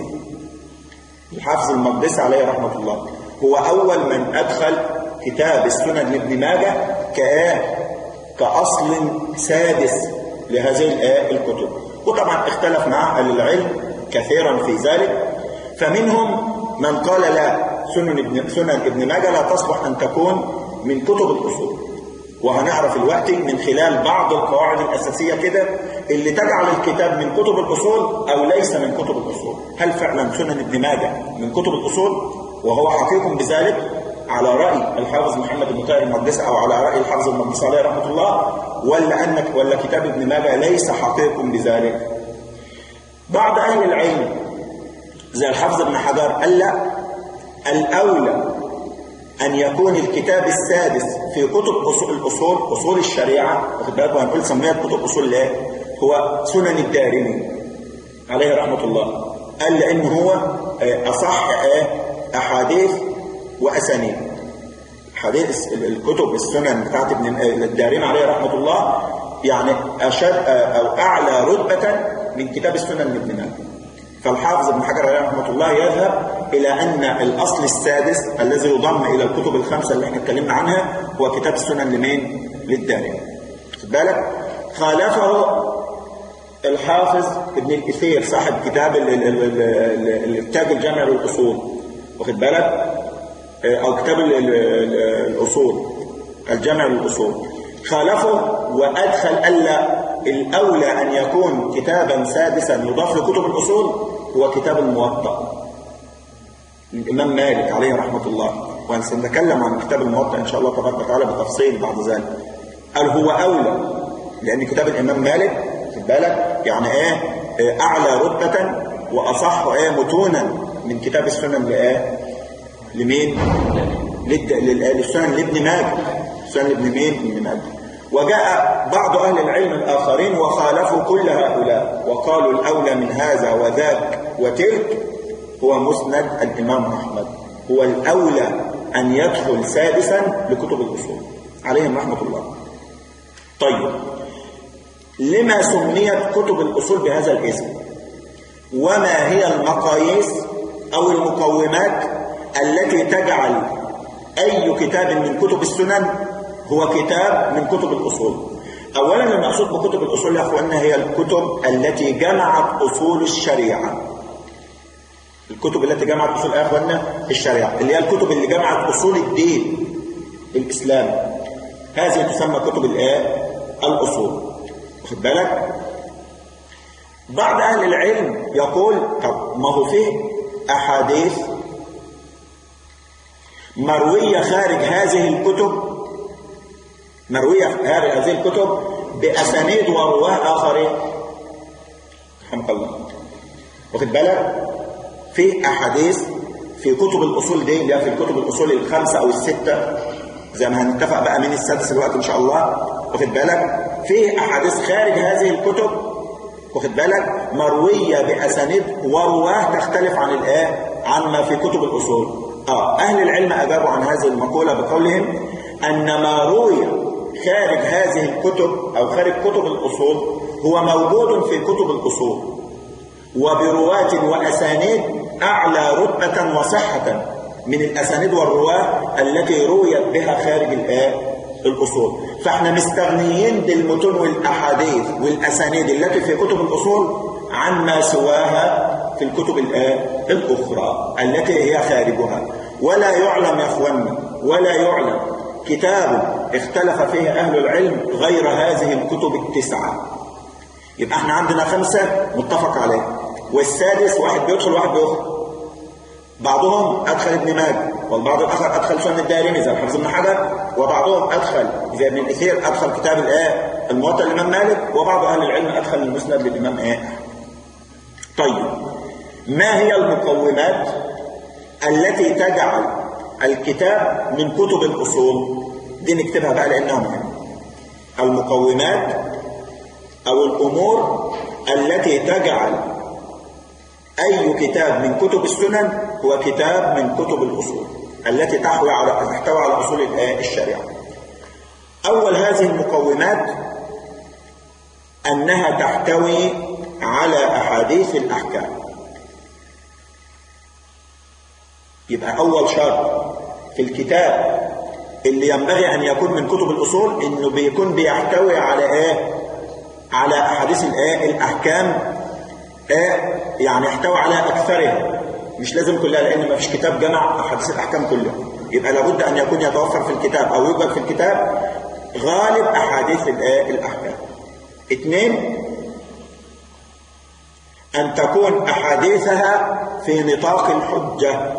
A: الحافظ المقدسي عليه رحمه الله هو اول من ادخل كتاب السنن لابن ماجه كآه كأصل سادس لهذه الآية الكتب وطبعا اختلف مع أهل العلم كثيرا في ذلك فمنهم من قال لا سنن ابن, سنن ابن ماجه لا تصلح أن تكون من كتب الأصول وهنعرف الوقت من خلال بعض القواعد الأساسية كده اللي تجعل الكتاب من كتب الأصول أو ليس من كتب الأصول هل فعلا سنن ابن ماجه من كتب الأصول وهو حقيق بذلك على رأي الحافظ محمد بن طاهر المقدسي أو على رأي الحافظ المقدسي عليه رحمة الله ولا أنك ولا كتاب ابن ماجه ليس حقيق بذلك بعض أهل العلم زي الحافظ ابن حجر قال لا الأولى أن يكون الكتاب السادس في كتب أصول الأصول أصول الشريعة واخد بالك وهنقول سميها كتب أصول الله هو سنن الدارمي عليه رحمة الله قال لأن هو أصح أحاديث وأسانيد حديث الكتب السنن بتاعت ابن الدارمي عليه رحمة الله يعني أشد أو أعلى رتبة من كتاب السنن لابن ماجه فالحافظ ابن حجر عليه رحمه الله يذهب الى ان الاصل السادس الذي يضم الى الكتب الخمسه اللي احنا اتكلمنا عنها هو كتاب السنن لمين؟ للدارمي. خد بالك؟ خالفه الحافظ ابن الكثير صاحب كتاب التاج الجامع للاصول واخد بالك؟ او كتاب الاصول الجامع للاصول خالفه وادخل الا الاولى ان يكون كتابا سادسا يضاف لكتب الاصول هو كتاب الموطأ للامام مالك عليه رحمه الله وسنتكلم عن كتاب الموطأ ان شاء الله تبارك وتعالى بتفصيل بعد ذلك قال هو اولى لان كتاب الامام مالك خد بالك يعني ايه اعلى رتبه واصح ايه متونا من كتاب السنن لايه لمين للسنن لابن ماجه سنن ابن مين ابن ماجه وجاء بعض أهل العلم الآخرين وخالفوا كل هؤلاء وقالوا الأولى من هذا وذاك وتلك هو مسند الإمام أحمد هو الأولى أن يدخل سادسا لكتب الأصول عليهم رحمة الله طيب لما سميت كتب الأصول بهذا الاسم وما هي المقاييس أو المقومات التي تجعل أي كتاب من كتب السنن هو كتاب من كتب الأصول أولا المقصود بكتب الأصول يا أخوانا هي الكتب التي جمعت أصول الشريعة الكتب التي جمعت أصول يا أخوانا الشريعة اللي هي الكتب اللي جمعت أصول الدين الإسلام هذه تسمى كتب الآية الأصول واخد بالك بعض أهل العلم يقول طب ما هو فيه أحاديث مروية خارج هذه الكتب مروية هذه الكتب بأسانيد ورواه آخرين رحمك الله واخد بالك في احاديث في كتب الاصول دي اللي هي في الكتب الاصول الخمسه او السته زي ما هنتفق بقى من السادس الوقت ان شاء الله واخد بالك في احاديث خارج هذه الكتب واخد بالك مرويه باسانيد ورواه تختلف عن الايه عما في كتب الاصول اه اهل العلم اجابوا عن هذه المقوله بقولهم ان ما روي خارج هذه الكتب او خارج كتب الاصول هو موجود في كتب الاصول وبرواة واسانيد اعلى رتبه وصحه من الاسانيد والرواه التي رويت بها خارج الايه الاصول فاحنا مستغنيين بالمتون والاحاديث والاسانيد التي في كتب الاصول عما سواها في الكتب الايه الاخرى التي هي خارجها ولا يعلم يا اخوانا ولا يعلم كتاب اختلف فيه اهل العلم غير هذه الكتب التسعه يبقى احنا عندنا خمسه متفق عليه والسادس واحد بيدخل واحد بيخرج بعضهم ادخل ابن ماجه والبعض الاخر ادخل سنن الدارمي زي الحافظ ابن حجر وبعضهم ادخل زي ابن الاثير ادخل كتاب الايه الموطا الامام مالك وبعض اهل العلم ادخل المسند للامام ايه طيب ما هي المقومات التي تجعل الكتاب من كتب الاصول دي نكتبها بقى لانها مهمه المقومات او الامور التي تجعل أي كتاب من كتب السنن هو كتاب من كتب الأصول التي تحوي على تحتوي على أصول الشريعة. أول هذه المقومات أنها تحتوي على أحاديث الأحكام. يبقى أول شرط في الكتاب اللي ينبغي أن يكون من كتب الأصول إنه بيكون بيحتوي على إيه؟ على أحاديث الإيه؟ الأحكام إيه؟ يعني احتوى على اكثرها مش لازم كلها لان ما فيش كتاب جمع احاديث الاحكام كلها يبقى لابد ان يكون يتوفر في الكتاب او يوجد في الكتاب غالب احاديث الاحكام اثنين ان تكون احاديثها في نطاق الحجه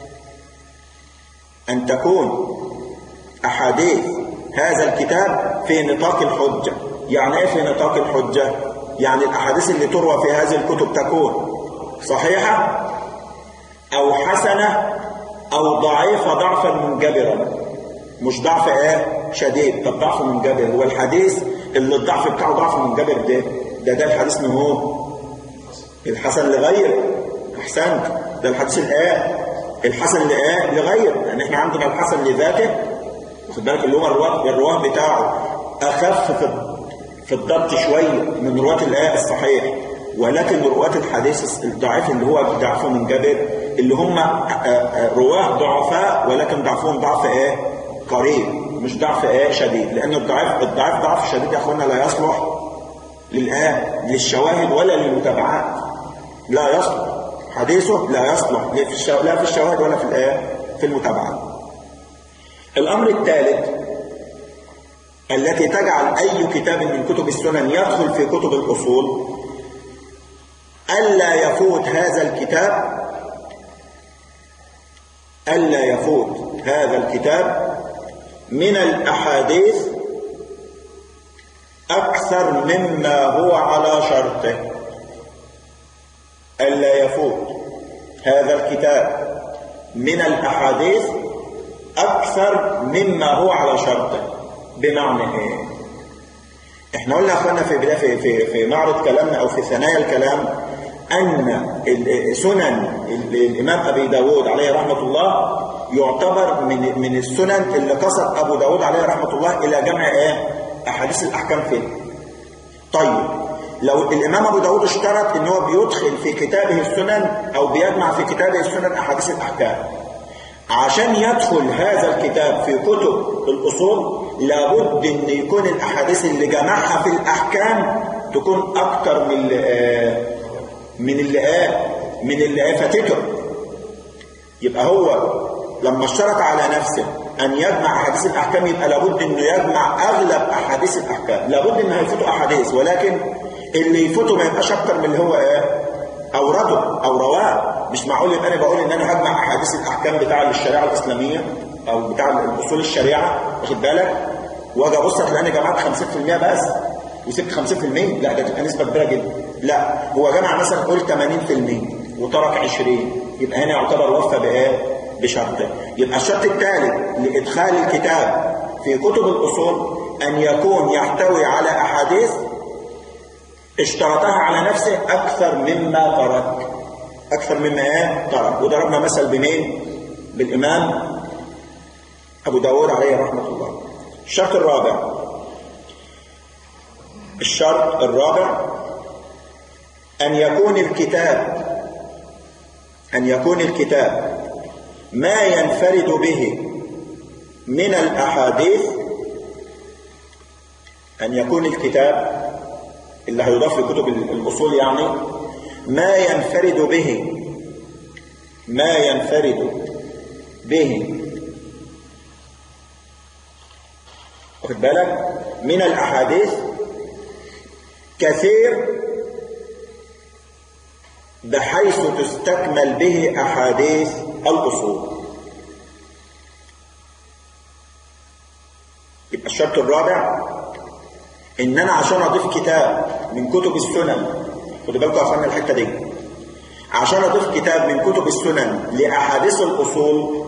A: ان تكون احاديث هذا الكتاب في نطاق الحجه يعني ايه في نطاق الحجه يعني الاحاديث اللي تروى في هذه الكتب تكون صحيحة أو حسنة أو ضعيفة ضعفا منجبرا مش ضعف ايه شديد طب ضعف منجبر هو الحديث اللي الضعف بتاعه ضعف منجبر ده ده ده الحديث من هو الحسن لغير احسنت ده الحديث الايه الحسن لايه لغير لان احنا عندنا الحسن لذاته واخد بالك اللي هو الرواه الرواه بتاعه اخف في في الضبط شويه من رواه الايه الصحيح ولكن رواة الحديث الضعيف اللي هو ضعف منجبر اللي هم رواه ضعفاء ولكن ضعفهم ضعف ايه قريب مش ضعف ايه شديد لان الضعيف الضعيف ضعف شديد يا اخوانا لا يصلح للايه للشواهد ولا للمتابعات لا يصلح حديثه لا يصلح لا في الشواهد ولا في الايه في المتابعات الامر الثالث التي تجعل اي كتاب من كتب السنن يدخل في كتب الاصول ألا يفوت هذا الكتاب ألا يفوت هذا الكتاب من الأحاديث أكثر مما هو على شرطه ألا يفوت هذا الكتاب من الأحاديث أكثر مما هو على شرطه بمعنى إيه؟ احنا قلنا اخوانا في بدايه في في في معرض كلامنا او في ثنايا الكلام ان سنن الامام ابي داود عليه رحمه الله يعتبر من من السنن اللي قصد ابو داود عليه رحمه الله الى جمع ايه احاديث الاحكام فيه طيب لو الامام ابو داود اشترط ان هو بيدخل في كتابه السنن او بيجمع في كتابه السنن احاديث الاحكام عشان يدخل هذا الكتاب في كتب الاصول لابد ان يكون الاحاديث اللي جمعها في الاحكام تكون اكتر من اللي من اللي قال من اللي فاتته يبقى هو لما اشترط على نفسه ان يجمع احاديث الاحكام يبقى لابد انه يجمع اغلب احاديث الاحكام لابد ان هيفوتوا احاديث ولكن اللي يفوتوا ما يبقاش اكتر من اللي هو ايه اورده او رواه مش معقول ان انا بقول ان انا هجمع احاديث الاحكام بتاع الشريعه الاسلاميه او بتاع اصول الشريعه واخد بالك واجي ابص تلاقيني جمعت 50% بس وسبت 50% لا ده تبقى نسبه كبيره جدا لا هو جمع مثلا قول 80% وترك 20 يبقى هنا يعتبر وفى بايه بشرطين يبقى الشرط الثالث لادخال الكتاب في كتب الاصول ان يكون يحتوي على احاديث اشترطها على نفسه اكثر مما ترك اكثر مما ايه ترك وضربنا مثل بمين بالامام ابو داود عليه رحمه الله الشرط الرابع الشرط الرابع أن يكون الكتاب أن يكون الكتاب ما ينفرد به من الأحاديث أن يكون الكتاب اللي هيضاف لكتب الأصول يعني ما ينفرد به ما ينفرد به واخد بالك من الأحاديث كثير بحيث تستكمل به أحاديث الأصول يبقى الشرط الرابع إن أنا عشان أضيف كتاب من كتب السنن خدوا بالكم أخوانا الحتة دي عشان أضيف كتاب من كتب السنن لأحاديث الأصول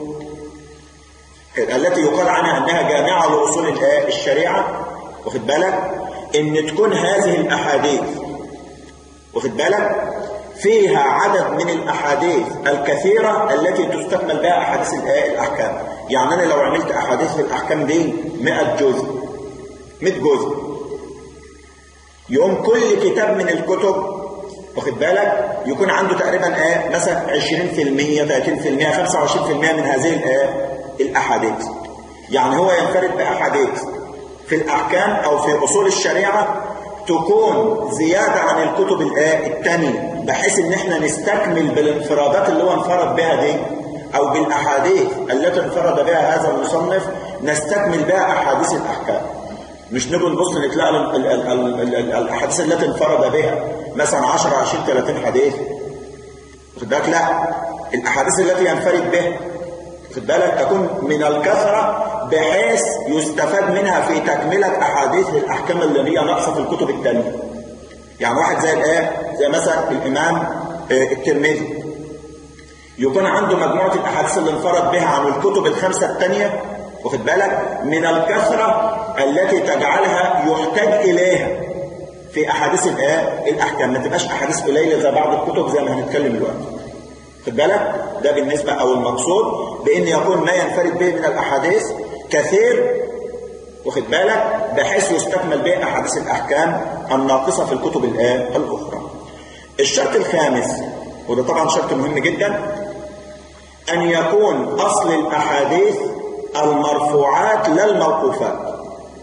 A: التي يقال عنها أنها جامعة لأصول الشريعة واخد بالك إن تكون هذه الأحاديث واخد بالك فيها عدد من الأحاديث الكثيرة التي تستكمل بها أحاديث الأحكام يعني أنا لو عملت أحاديث في الأحكام دي 100 جزء 100 جزء يقوم كل كتاب من الكتب واخد بالك يكون عنده تقريبا ايه مثلا 20% 30% 25% من هذه الايه الاحاديث يعني هو ينفرد باحاديث في الاحكام او في اصول الشريعه تكون زياده عن الكتب الايه الثانيه بحيث ان احنا نستكمل بالانفرادات اللي هو انفرد بها دي او بالاحاديث التي انفرد بها هذا المصنف نستكمل بها احاديث الاحكام مش نيجي نبص نتلاقى الاحاديث التي انفرد بها مثلا 10 20 30 حديث واخد بالك لا الاحاديث التي ينفرد بها واخد بالك تكون من الكثره بحيث يستفاد منها في تكمله احاديث الاحكام اللي هي ناقصه في الكتب الثانيه يعني واحد زي الايه زي مثلا الامام الترمذي يكون عنده مجموعه الاحاديث اللي انفرد بها عن الكتب الخمسه الثانيه واخد بالك من الكثرة التي تجعلها يحتاج إليها في أحاديث الآية الأحكام ما تبقاش أحاديث قليلة زي بعض الكتب زي ما هنتكلم دلوقتي خد بالك ده بالنسبة أو المقصود بأن يكون ما ينفرد به من الأحاديث كثير واخد بالك بحيث يستكمل به أحاديث الأحكام الناقصة في الكتب الآية الأخرى الشرط الخامس وده طبعا شرط مهم جدا أن يكون أصل الأحاديث المرفوعات لا الموقوفات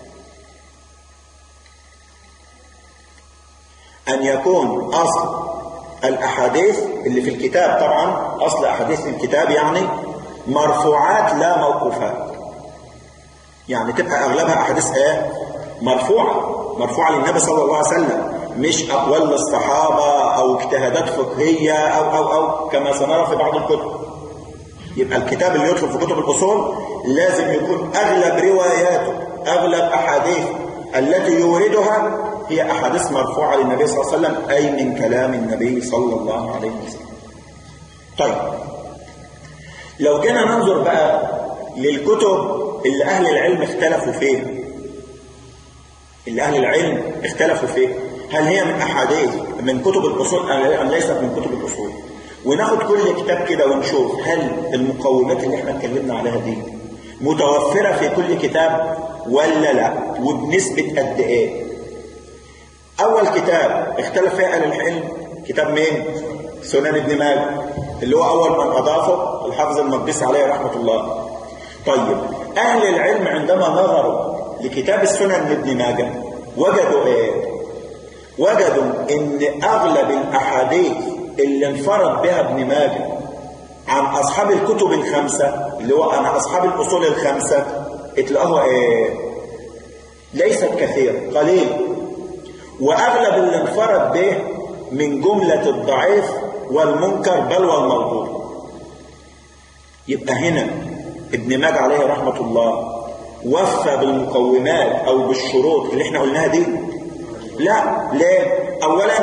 A: أن يكون أصل الأحاديث اللي في الكتاب طبعا أصل أحاديث الكتاب يعني مرفوعات لا موقوفات يعني تبقى أغلبها أحاديث إيه؟ مرفوعة مرفوعة للنبي صلى الله عليه وسلم مش أقوال للصحابة أو اجتهادات فقهية أو أو أو كما سنرى في بعض الكتب يبقى الكتاب اللي يدخل في كتب الأصول لازم يكون أغلب رواياته أغلب أحاديث التي يوردها هي أحاديث مرفوعة للنبي صلى الله عليه وسلم أي من كلام النبي صلى الله عليه وسلم طيب لو جينا ننظر بقى للكتب اللي أهل العلم اختلفوا فيها اللي أهل العلم اختلفوا فيها هل هي من أحاديث من كتب الأصول أم ليست من كتب الأصول وناخد كل كتاب كده ونشوف هل المقومات اللي احنا اتكلمنا عليها دي متوفرة في كل كتاب ولا لا وبنسبة قد ايه اول كتاب اختلف فيه اهل العلم كتاب مين سنن ابن ماجه اللي هو اول من اضافه الحافظ المقدسي عليه رحمة الله طيب اهل العلم عندما نظروا لكتاب السنن ابن ماجه وجدوا ايه وجدوا ان اغلب الاحاديث اللي انفرد بها ابن ماجه عن اصحاب الكتب الخمسه اللي هو عن اصحاب الاصول الخمسه تلاقوها ايه ليست كثير قليل واغلب اللي انفرد به من جمله الضعيف والمنكر بل والموضوع يبقى هنا ابن ماجه عليه رحمه الله وفى بالمقومات او بالشروط اللي احنا قلناها دي لا ليه اولا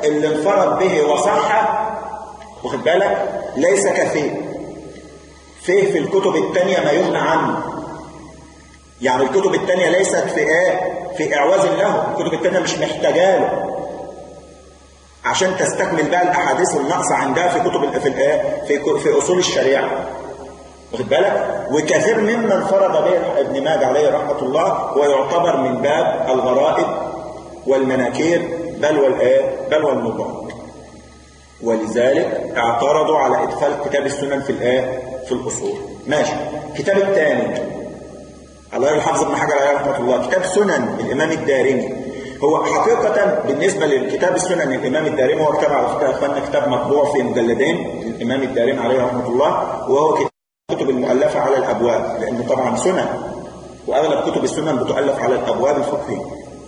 A: اللي انفرد به وصح واخد بالك ليس كثير فيه في الكتب الثانيه ما يغنى عنه يعني الكتب الثانيه ليست في ايه في اعواز له الكتب الثانيه مش محتاجه له عشان تستكمل بقى الاحاديث الناقصه عندها في كتب في الايه في في اصول الشريعه واخد بالك وكثير ممن فرض به ابن ماجه عليه رحمه الله هو يعتبر من باب الغرائب والمناكير بل والايه بل والمضاد ولذلك اعترضوا على ادخال كتاب السنن في الايه في الاصول ماشي الكتاب الثاني الله الحافظ ابن حجر عليه رحمه الله كتاب سنن الامام الدارمي هو حقيقة بالنسبة للكتاب السنن الإمام الدارمي هو كتاب على فكرة أخواننا كتاب مطبوع في مجلدين الإمام الدارمي عليه رحمة الله وهو كتاب المؤلفة على الأبواب لأنه طبعا سنن وأغلب كتب السنن بتؤلف على الأبواب الفقهية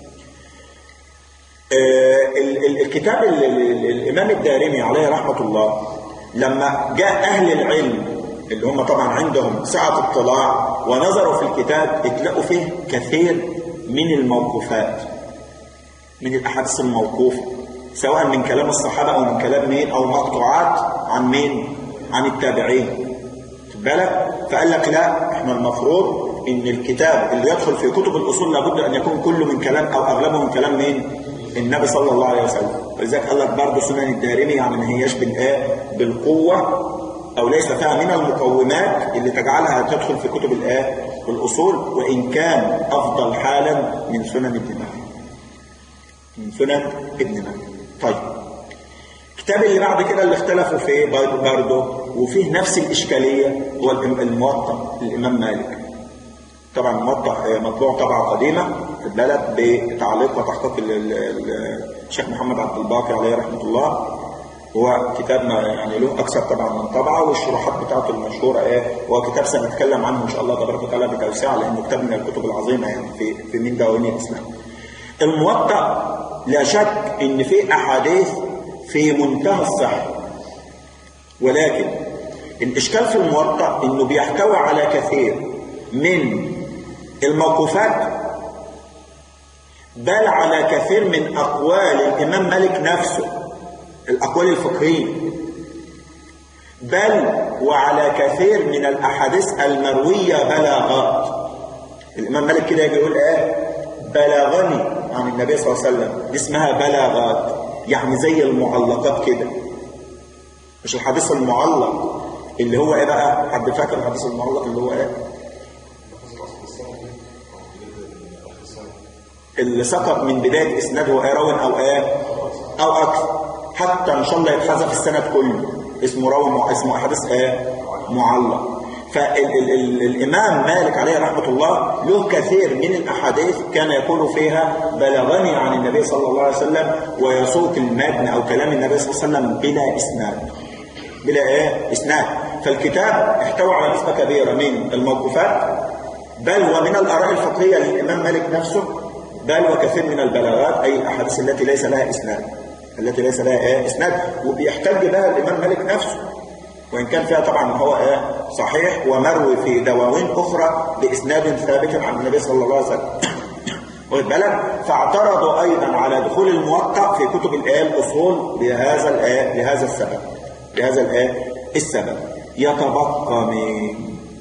A: الكتاب الإمام الدارمي عليه رحمة الله لما جاء أهل العلم اللي هم طبعا عندهم سعة اطلاع ونظروا في الكتاب اتلاقوا فيه كثير من الموقوفات من الأحاديث الموقوفة سواء من كلام الصحابة أو من كلام مين أو مقطوعات عن مين عن التابعين بالك فقال لك لا احنا المفروض ان الكتاب اللي يدخل في كتب الاصول لابد ان يكون كله من كلام او اغلبه من كلام مين النبي صلى الله عليه وسلم ولذلك قال لك برضه سنن الدارمي يعني ما هياش بالايه بالقوه او ليس فيها من المقومات اللي تجعلها تدخل في كتب الايه الاصول وان كان افضل حالا من سنن ابن ماجه من سنن ابن ماجه طيب الكتاب اللي بعد كده اللي اختلفوا فيه برضه وفيه نفس الاشكاليه هو الموطأ للامام مالك طبعا الموطأ مطبوع طبعه قديمه في البلد بتعليق وتحقيق الشيخ محمد عبد الباقي عليه رحمه الله هو كتاب ما يعني له اكثر طبعا من طبعه والشروحات بتاعته المشهوره ايه هو كتاب سنتكلم عنه ان شاء الله تبارك وتعالى بتوسعه لانه كتاب من الكتب العظيمه يعني في في من دواوين الاسلام. الموطأ لا شك ان في احاديث في منتهى الصحه ولكن الاشكال في الموطأ انه بيحتوي على كثير من الموقوفات بل على كثير من اقوال الامام مالك نفسه الأقوال الفقهية بل وعلى كثير من الأحاديث المروية بلاغات الإمام مالك كده بيقول إيه بلغني عن النبي صلى الله عليه وسلم دي اسمها بلاغات يعني زي المعلقات كده مش الحديث المعلق اللي هو ايه بقى حد فاكر الحديث المعلق اللي هو ايه اللي سقط من بداية إسناده ايه راو أو ايه أو أكثر حتى ان شاء الله يتحذف السند كله اسمه روى اسمه احاديث ايه معلق فالامام مالك عليه رحمه الله له كثير من الاحاديث كان يقول فيها بلغني عن النبي صلى الله عليه وسلم ويسوق المتن او كلام النبي صلى الله عليه وسلم بلا اسناد بلا ايه اسناد فالكتاب احتوى على نسبه كبيره من الموقوفات بل ومن الاراء الفقهيه للامام مالك نفسه بل وكثير من البلاغات اي الاحاديث التي ليس لها اسناد التي ليس لها ايه اسناد وبيحتج بها الامام مالك نفسه وان كان فيها طبعا هو ايه صحيح ومروي في دواوين اخرى باسناد ثابت عن النبي صلى الله عليه وسلم واخد بالك فاعترضوا ايضا على دخول الموطأ في كتب الايه الاصول لهذا الايه لهذا السبب لهذا الايه السبب يتبقى من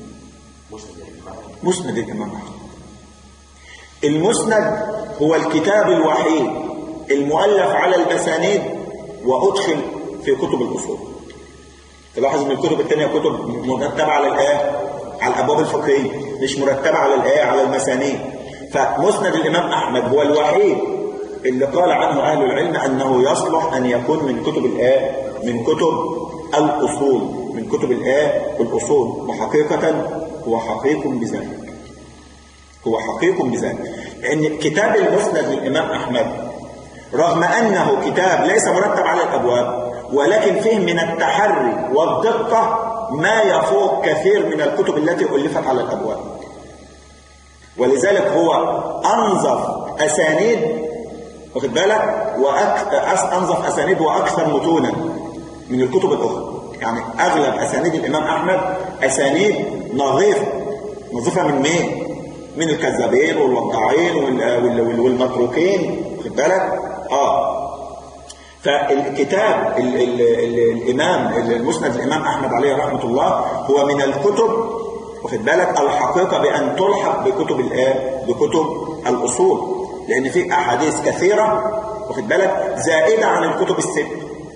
A: مسند الامام احمد المسند هو الكتاب الوحيد المؤلف على المسانيد وأدخل في كتب الأصول تلاحظ ان الكتب الثانيه كتب مرتبه على الايه على الابواب الفقهيه مش مرتبه على الايه على المسانيد فمسند الامام احمد هو الوحيد اللي قال عنه اهل العلم انه يصلح ان يكون من كتب الايه من كتب الاصول من كتب الايه الاصول وحقيقه هو حقيق بذلك هو حقيق بذلك لان كتاب المسند للامام احمد رغم أنه كتاب ليس مرتب على الأبواب ولكن فيه من التحري والدقة ما يفوق كثير من الكتب التي ألفت على الأبواب ولذلك هو أنظف أسانيد واخد بالك وأنظف أسانيد وأكثر متونا من الكتب الأخرى يعني أغلب أسانيد الإمام أحمد أسانيد نظيفة نظيفة من مين؟ من الكذابين والوقاعين والمتروكين واخد بالك اه فالكتاب ال ال ال الإمام المسند الإمام أحمد عليه رحمة الله هو من الكتب واخد بالك الحقيقة بأن تلحق بكتب الآن بكتب الأصول لأن في أحاديث كثيرة واخد بالك زائدة عن الكتب الست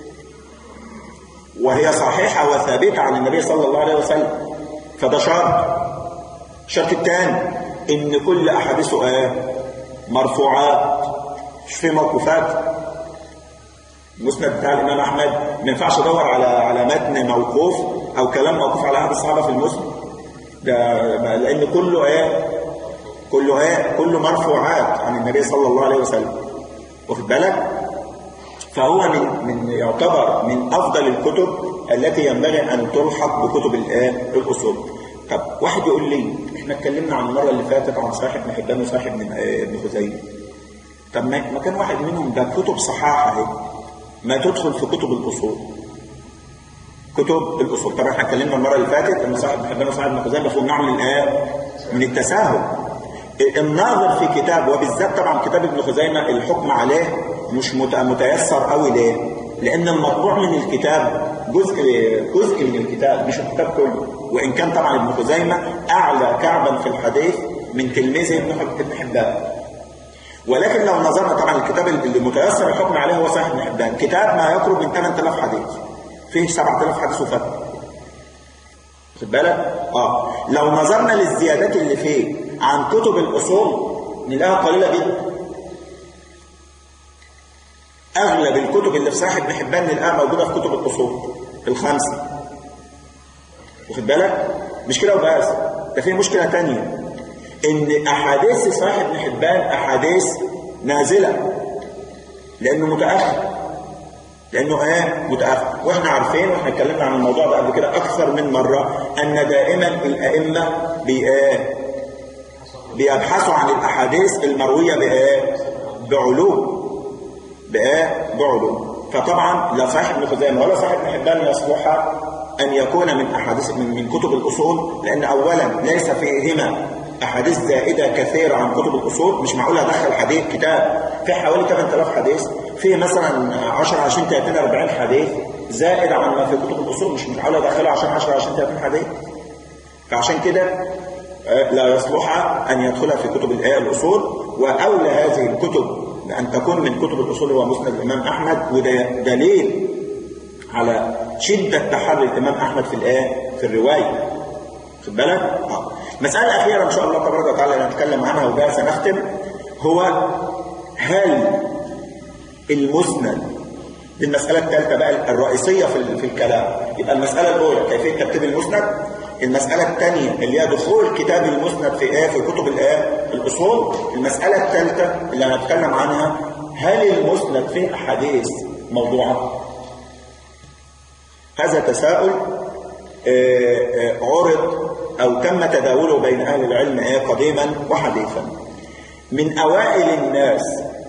A: وهي صحيحة وثابتة عن النبي صلى الله عليه وسلم فده شرط الشرط الثاني ان كل احاديثه ايه مرفوعات مش في موقوفات المسند بتاع الامام احمد ما ينفعش ادور على على متن موقوف او كلام موقوف على احد الصحابه في المسند ده لان كله ايه كله ايه كله مرفوعات عن النبي صلى الله عليه وسلم واخد بالك فهو من من يعتبر من افضل الكتب التي ينبغي ان تلحق بكتب الايه الاصول طب واحد يقول لي احنا اتكلمنا عن المره اللي فاتت عن صحيح ابن حبان وصحيح ابن ابن خزيمه طب ما كان واحد منهم ده كتب صحاحه اهي ما تدخل في كتب الاصول كتب الاصول طبعا احنا اتكلمنا المره اللي فاتت ان صاحب ابن حبان وصاحب ابن خزيمه فهم نوع من الايه من التساهل الناظر في كتاب وبالذات طبعا كتاب ابن خزيمه الحكم عليه مش متيسر قوي ليه؟ لان المطبوع من الكتاب جزء جزء من الكتاب مش الكتاب كله وان كان طبعا ابن خزيمه اعلى كعبا في الحديث من تلميذه ابن حبان ولكن لو نظرنا طبعا الكتاب اللي متيسر الحكم عليه هو صحيح ابن حبان كتاب ما يقرب من 8000 حديث فيه 7000 حديث وفتح خد بالك اه لو نظرنا للزيادات اللي فيه عن كتب الاصول نلاقيها قليله جدا اغلب الكتب اللي في صحيح ابن حبان نلاقيها موجوده في كتب الاصول الخمسه واخد بالك مش كده وبس ده في مشكله تانية ان احاديث صحيح ابن حبان احاديث نازله لانه متاخر لانه ايه متاخر واحنا عارفين واحنا اتكلمنا عن الموضوع ده قبل كده اكثر من مره ان دائما الائمه بايه بيبحثوا عن الاحاديث المرويه بايه بعلوم بايه بعلوم فطبعا لا صحيح ابن خزيمه ولا صحيح ابن حبان يصلح ان يكون من احاديث من, من كتب الاصول لان اولا ليس فيهما احاديث زائده كثيره عن كتب الاصول مش معقول ادخل حديث كتاب في حوالي 8000 حديث في مثلا 10 20 30 40 حديث زائد عن ما في كتب الاصول مش معقول ادخله عشان 10 20 30 حديث فعشان كده لا يصلح ان يدخلها في كتب الايه الاصول واولى هذه الكتب ان تكون من كتب الاصول هو مسند الامام احمد وده دليل على شده تحري الامام احمد في الايه في الروايه خد بالك اه مساله اخيره ان شاء الله تبارك وتعالى نتكلم عنها وبها سنختم هو هل المسند دي المسألة الثالثة بقى الرئيسية في في الكلام يبقى المسألة الأولى كيفية ترتيب المسند المسألة الثانية اللي هي دخول كتاب المسند في ايه في كتب الايه الأصول المسألة الثالثة اللي هنتكلم عنها هل المسند فيه أحاديث موضوعة هذا تساؤل عرض أو تم تداوله بين أهل العلم ايه قديما وحديثا من أوائل الناس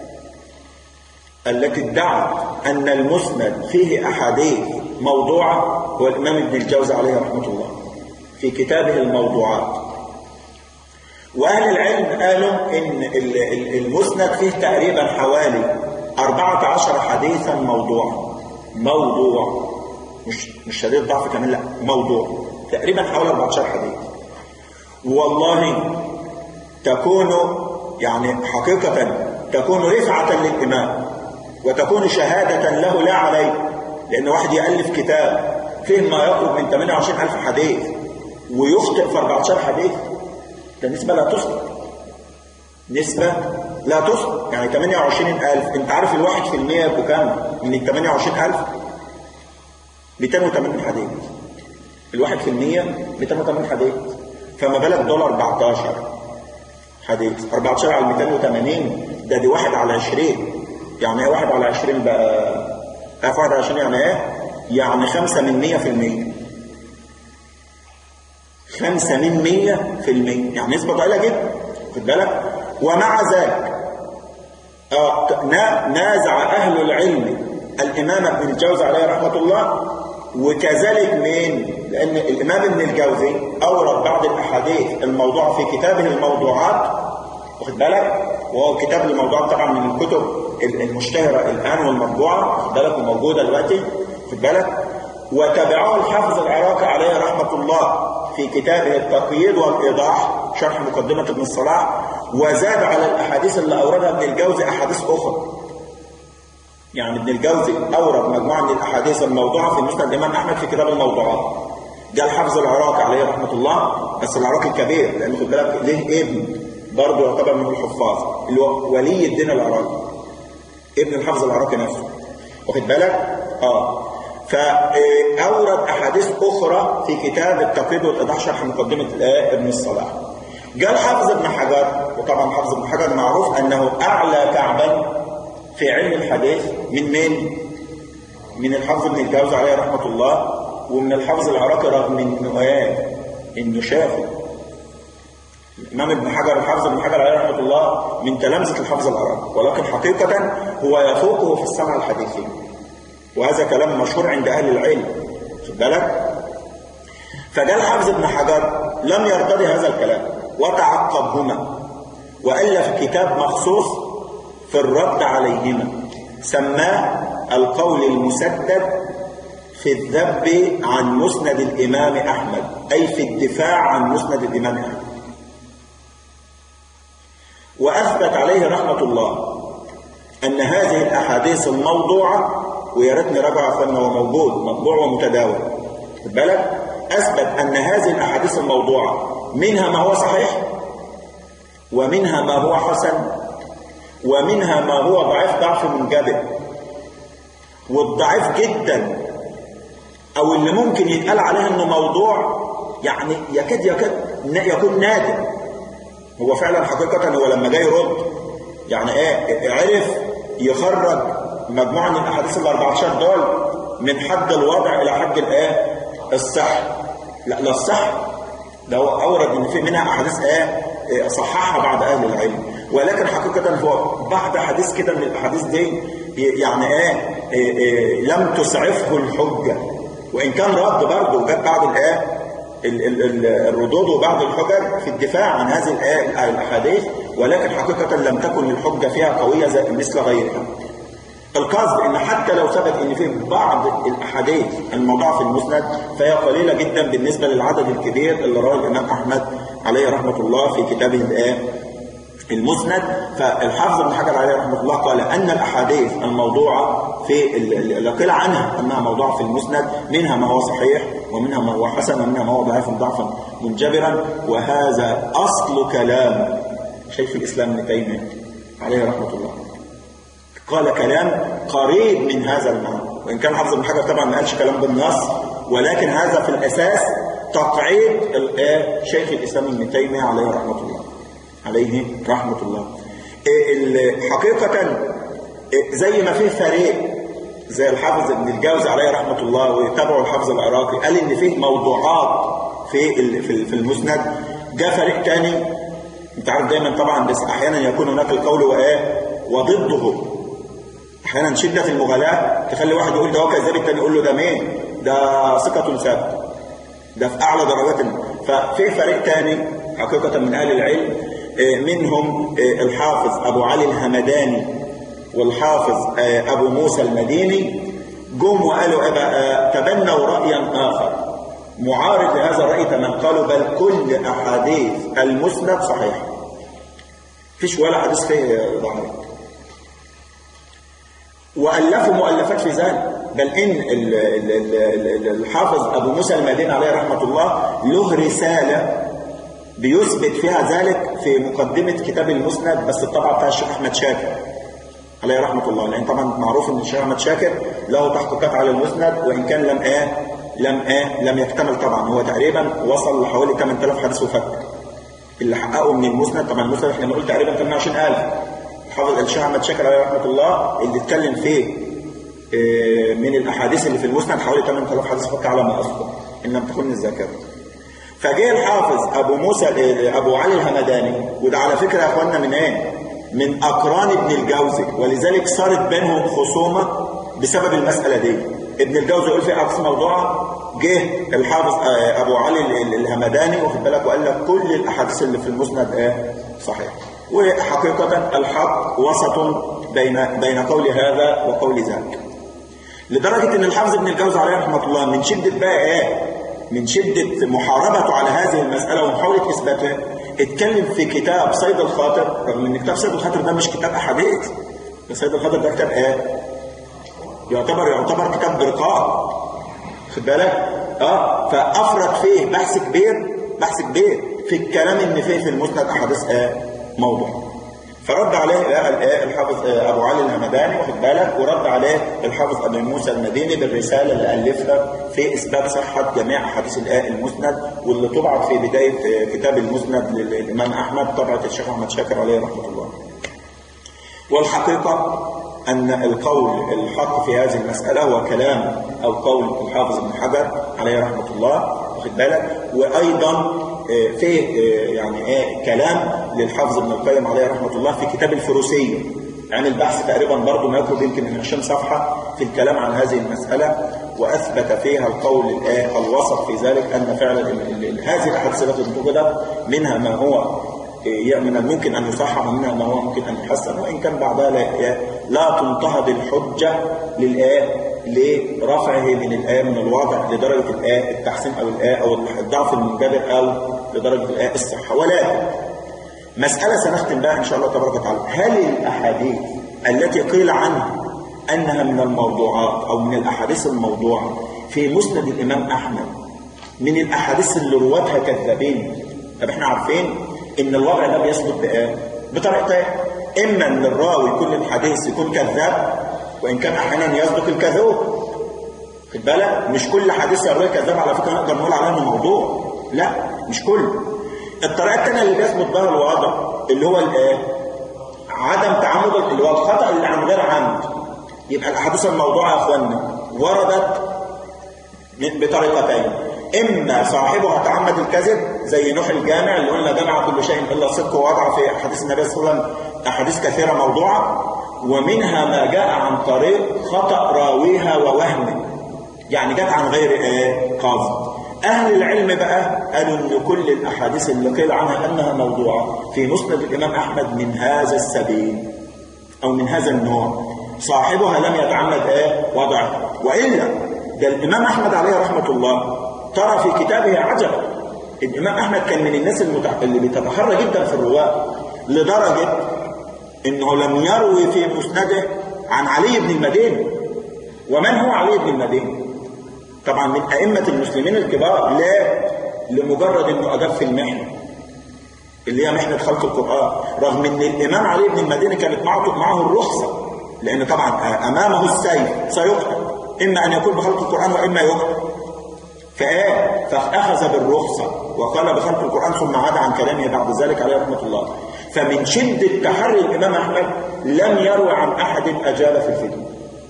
A: التي ادعت أن المسند فيه أحاديث موضوعة هو الإمام ابن الجوزي عليه رحمة الله في كتابه الموضوعات وأهل العلم قالوا إن المسند فيه تقريبا حوالي 14 حديثا موضوعا موضوع مش مش شديد ضعف كمان لا موضوع تقريبا حوالي 14 حديث والله تكون يعني حقيقة تكون رفعة للإمام وتكون شهادة له لا عليه لأن واحد يألف كتاب فيه ما يقرب من 28 ألف حديث ويخطئ في 14 حديث ده نسبة لا تصدق نسبة لا تصدق يعني 28 ألف أنت عارف الواحد في المية بكام من ال 28 ألف 280 حديث الواحد في المية 280 حديث فما بالك دول 14 حديث 14 على 280 ده دي واحد على 20 يعني ايه واحد على 20 بقى ايه واحد على 20 يعني ايه يعني خمسة من مية في المية خمسة من مية في المية يعني نسبة ضئيلة جدا خد بالك ومع ذلك آه نازع أهل العلم الإمام ابن الجوزي عليه رحمة الله وكذلك مين لأن الإمام ابن الجوزي أورد بعض الأحاديث الموضوعة في كتابه الموضوعات واخد بالك وهو كتاب الموضوع طبعا من الكتب المشتهرة الآن والمطبوعة واخد بالك وموجودة دلوقتي واخد بالك وتبعه الحافظ العراقي عليه رحمة الله في كتابه التقييد والإيضاح شرح مقدمة ابن الصلاح وزاد على الأحاديث اللي أوردها ابن الجوزي أحاديث أخرى يعني ابن الجوزي أورد مجموعة من الأحاديث الموضوعة في مسند الإمام أحمد في كتاب الموضوعات جاء الحافظ العراقي عليه رحمة الله بس العراقي الكبير لأن خد بالك ليه ابن برضه يعتبر من الحفاظ اللي هو ولي الدين العراقي ابن الحافظ العراقي نفسه واخد بالك؟ اه فأورد أحاديث أخرى في كتاب التقييد والإيضاح شرح مقدمة الآية ابن الصلاح جاء الحافظ ابن حجر وطبعا حافظ ابن حجر معروف أنه أعلى كعبا في علم الحديث من من؟ من الحافظ ابن الجوزي عليه رحمة الله ومن الحافظ العراقي رغم انه ايه انه شافي الامام ابن حجر الحافظ ابن حجر عليه رحمه الله من تلامذه الحافظ العراقي ولكن حقيقه هو يفوقه في السمع الحديثي وهذا كلام مشهور عند اهل العلم خد بالك فجاء الحافظ ابن حجر لم يرتضي هذا الكلام وتعقبهما والف كتاب مخصوص في الرد عليهما سماه القول المسدد في الذب عن مسند الإمام أحمد أي في الدفاع عن مسند الإمام أحمد وأثبت عليه رحمة الله أن هذه الأحاديث الموضوعة ويا ريتني رجع فإنه هو موجود مطبوع ومتداول خد بالك أثبت أن هذه الأحاديث الموضوعة منها ما هو صحيح ومنها ما هو حسن ومنها ما هو ضعيف ضعف منجبر والضعيف جدا او اللي ممكن يتقال عليه انه موضوع يعني يكاد يكاد يكون نادر هو فعلا حقيقة هو لما جاي يرد يعني ايه عرف يخرج مجموعة من الاحاديث ال 14 دول من حد الوضع الى حد الايه الصح لا لا الصح ده هو اورد ان في منها احاديث ايه صححها بعض اهل العلم ولكن حقيقة هو بعض حديث كده من الاحاديث دي يعني ايه, إيه, إيه لم تسعفه الحجة وإن كان رد برضه وجاب بعض الآية الردود وبعض الحجج في الدفاع عن هذه الآية الأحاديث ولكن حقيقة لم تكن الحجة فيها قوية زي مثل غيرها القصد ان حتى لو ثبت ان في بعض الاحاديث الموضوعه في المسند فهي قليله جدا بالنسبه للعدد الكبير اللي رواه الامام احمد عليه رحمه الله في كتابه الايه المسند فالحافظ ابن حجر عليه رحمه الله قال ان الاحاديث الموضوعه في اللي قيل عنها انها موضوعه في المسند منها ما هو صحيح ومنها ما هو حسن ومنها ما هو ضعيف ضعفا منجبرا وهذا اصل كلام شيخ الاسلام ابن تيميه عليه رحمه الله قال كلام قريب من هذا المعنى وان كان حافظ ابن حجر طبعا ما قالش كلام بالنص ولكن هذا في الاساس تقعيد شيخ الاسلام ابن تيميه عليه رحمه الله عليه رحمة الله حقيقة زي ما في فريق زي الحافظ ابن الجوزي عليه رحمة الله ويتابعه الحافظ العراقي قال ان فيه موضوعات في في المسند جاء فريق تاني انت عارف دايما طبعا بس احيانا يكون هناك القول وايه وضده احيانا شدة المغالاة تخلي واحد يقول ده هو كذاب التاني يقول له ده مين ده ثقة ثابت ده في اعلى درجات ففي فريق تاني حقيقة من اهل العلم منهم الحافظ أبو علي الهمداني والحافظ أبو موسى المديني جم وقالوا تبنوا رأيا آخر معارض لهذا الرأي من قالوا بل كل أحاديث المسند صحيح فيش ولا حديث فيه ضعيف وألفوا مؤلفات في ذلك بل إن الحافظ أبو موسى المديني عليه رحمة الله له رسالة بيثبت فيها ذلك في مقدمة كتاب المسند بس الطبعة بتاع الشيخ أحمد شاكر عليه رحمة الله لأن طبعا معروف أن الشيخ أحمد شاكر له تحقيقات على المسند وإن كان لم إيه لم إيه لم يكتمل طبعا هو تقريبا وصل لحوالي 8000 حديث وفك اللي حققه من المسند طبعا المسند احنا بنقول تقريبا 28000 حافظ الشيخ أحمد شاكر عليه رحمة الله اللي اتكلم فيه من الأحاديث اللي في المسند حوالي 8000 حديث فك على ما أذكر إن لم تكن الذاكرة فجاء الحافظ ابو موسى ابو علي الهمداني وده على فكره يا اخوانا من ايه من اقران ابن الجوزي ولذلك صارت بينهم خصومه بسبب المساله دي ابن الجوزي يقول في اقصى موضوع جه الحافظ ابو علي الهمداني واخد بالك وقال لك كل الاحاديث اللي في المسند ايه صحيح وحقيقة الحق وسط بين بين قول هذا وقول ذاك لدرجة ان الحافظ ابن الجوزي عليه رحمة الله من شدة بقى ايه من شدة محاربته على هذه المسألة ومحاولة إثباتها اتكلم في كتاب صيد الخاطر رغم ان كتاب صيد الخاطر ده مش كتاب أحاديث صيد الخاطر ده كتاب ايه يعتبر يعتبر كتاب برقاء خد بالك اه فافرد فيه بحث كبير بحث كبير في الكلام ان فيه في المسند احاديث آه موضوع فرد عليه الحافظ ابو علي الهمداني واخد بالك ورد عليه الحافظ ابو موسى المديني بالرساله اللي الفها في اثبات صحه جميع احاديث الاء المسند واللي طبعت في بدايه كتاب المسند للامام احمد طبعه الشيخ احمد شاكر عليه رحمه الله. والحقيقه أن القول الحق في هذه المسألة هو كلام أو قول الحافظ ابن حجر عليه رحمة الله واخد بالك وأيضا في يعني ايه كلام للحافظ ابن القيم عليه رحمة الله في كتاب الفروسية يعني البحث تقريبا برضه ما يقرب يمكن من 20 صفحة في الكلام عن هذه المسألة وأثبت فيها القول الوسط في ذلك أن فعلا هذه الأحاديث التي انتقدت منها ما هو من الممكن أن يصحح ومنها ما هو ممكن أن يحسن وإن كان بعدها لا, لا تنتهض الحجة للآية لرفعه من الآية من الوضع لدرجة الآية التحسين أو الآية أو الضعف المنجبر أو لدرجة الآية الصحة ولكن مسألة سنختم بها إن شاء الله تبارك وتعالى هل الأحاديث التي قيل عنها أنها من الموضوعات أو من الأحاديث الموضوعة في مسند الإمام أحمد من الأحاديث اللي رواتها كذابين طب احنا عارفين ان الوضع ده بيثبت بايه بطريقتين اما ان الراوي كل الحديث يكون كذاب وان كان احيانا يصدق الكذوب خد بالك مش كل حديث يرويه كذاب على فكره نقدر نقول عليه انه موضوع لا مش كل الطريقه الثانيه اللي بيثبت بها الوضع اللي هو الايه عدم تعمد اللي هو الخطا اللي عن غير عمد يبقى الاحاديث الموضوعه يا اخوانا وردت بطريقتين اما صاحبها تعمد الكذب زي نوح الجامع اللي قلنا جمع كل شيء الا الصدق ووضع في احاديث النبي صلى الله عليه وسلم احاديث كثيره موضوعه ومنها ما جاء عن طريق خطا راويها ووهم يعني جت عن غير ايه قصد اهل العلم بقى قالوا ان كل الاحاديث اللي قيل عنها انها موضوعه في مسند الامام احمد من هذا السبيل او من هذا النوع صاحبها لم يتعمد ايه وضعها والا ده الامام احمد عليه رحمه الله ترى في كتابه عجبا الإمام أحمد كان من الناس المتع... اللي بتتحرى جدا في الرواة لدرجة إنه لم يروي في مسنده عن علي بن المديني ومن هو علي بن المديني طبعا من أئمة المسلمين الكبار لا لمجرد إنه أدب في المحنة اللي هي محنة خلق القرآن رغم إن الإمام علي بن المديني كانت معه معه الرخصة لأن طبعا أمامه السيف سيقتل إما أن يكون بخلق القرآن وإما يقتل فآه فأخذ بالرخصة وقال بخلق القرآن ثم عاد عن كلامه بعد ذلك عليه رحمة الله فمن شدة تحري الإمام أحمد لم يروي عن أحد أجاب في الفتنة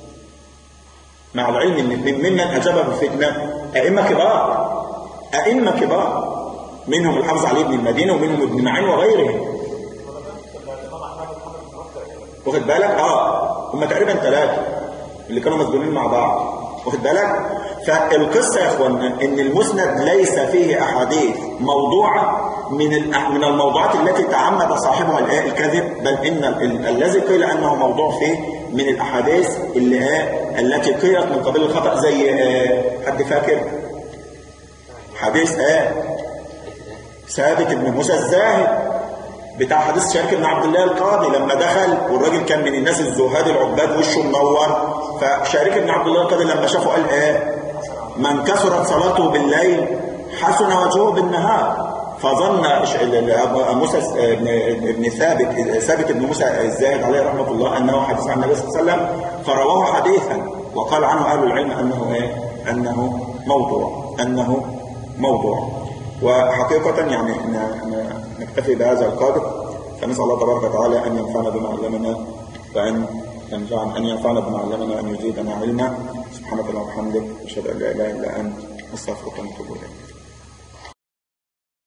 A: مع العلم ان ممن أجاب في الفتنة أئمة كبار أئمة كبار منهم الحافظ علي بن المدينة ومنهم ابن معين وغيرهم واخد بالك اه هم تقريبا ثلاثة اللي كانوا مسجونين مع بعض واخد بالك فالقصة يا اخوانا ان المسند ليس فيه احاديث موضوعة من من الموضوعات التي تعمد صاحبها الكذب بل ان الذي قيل انه موضوع فيه من الاحاديث اللي التي قيلت من قبيل الخطأ زي حد فاكر حديث ايه ثابت بن موسى الزاهد بتاع حديث شريك بن عبد الله القاضي لما دخل والراجل كان من الناس الزهاد العباد وشه منور فشريك بن عبد الله القاضي لما شافه قال ايه من كثرت صلاته بالليل حسن وجهه بالنهار فظن موسى ابن ثابت ثابت بن موسى الزاهد عليه رحمه الله انه حديث عن النبي صلى الله عليه وسلم فرواه حديثا وقال عنه اهل العلم انه ايه انه موضوع انه موضوع وحقيقة يعني نكتفي بهذا القدر فنسأل الله تبارك وتعالى أن ينفعنا بما علمنا وأن ينفعنا أن ينفعنا بما علمنا وأن يزيدنا علما سبحانك اللهم وبحمدك أشهد أن لا إله إلا أنت أستغفرك ونتوب إليك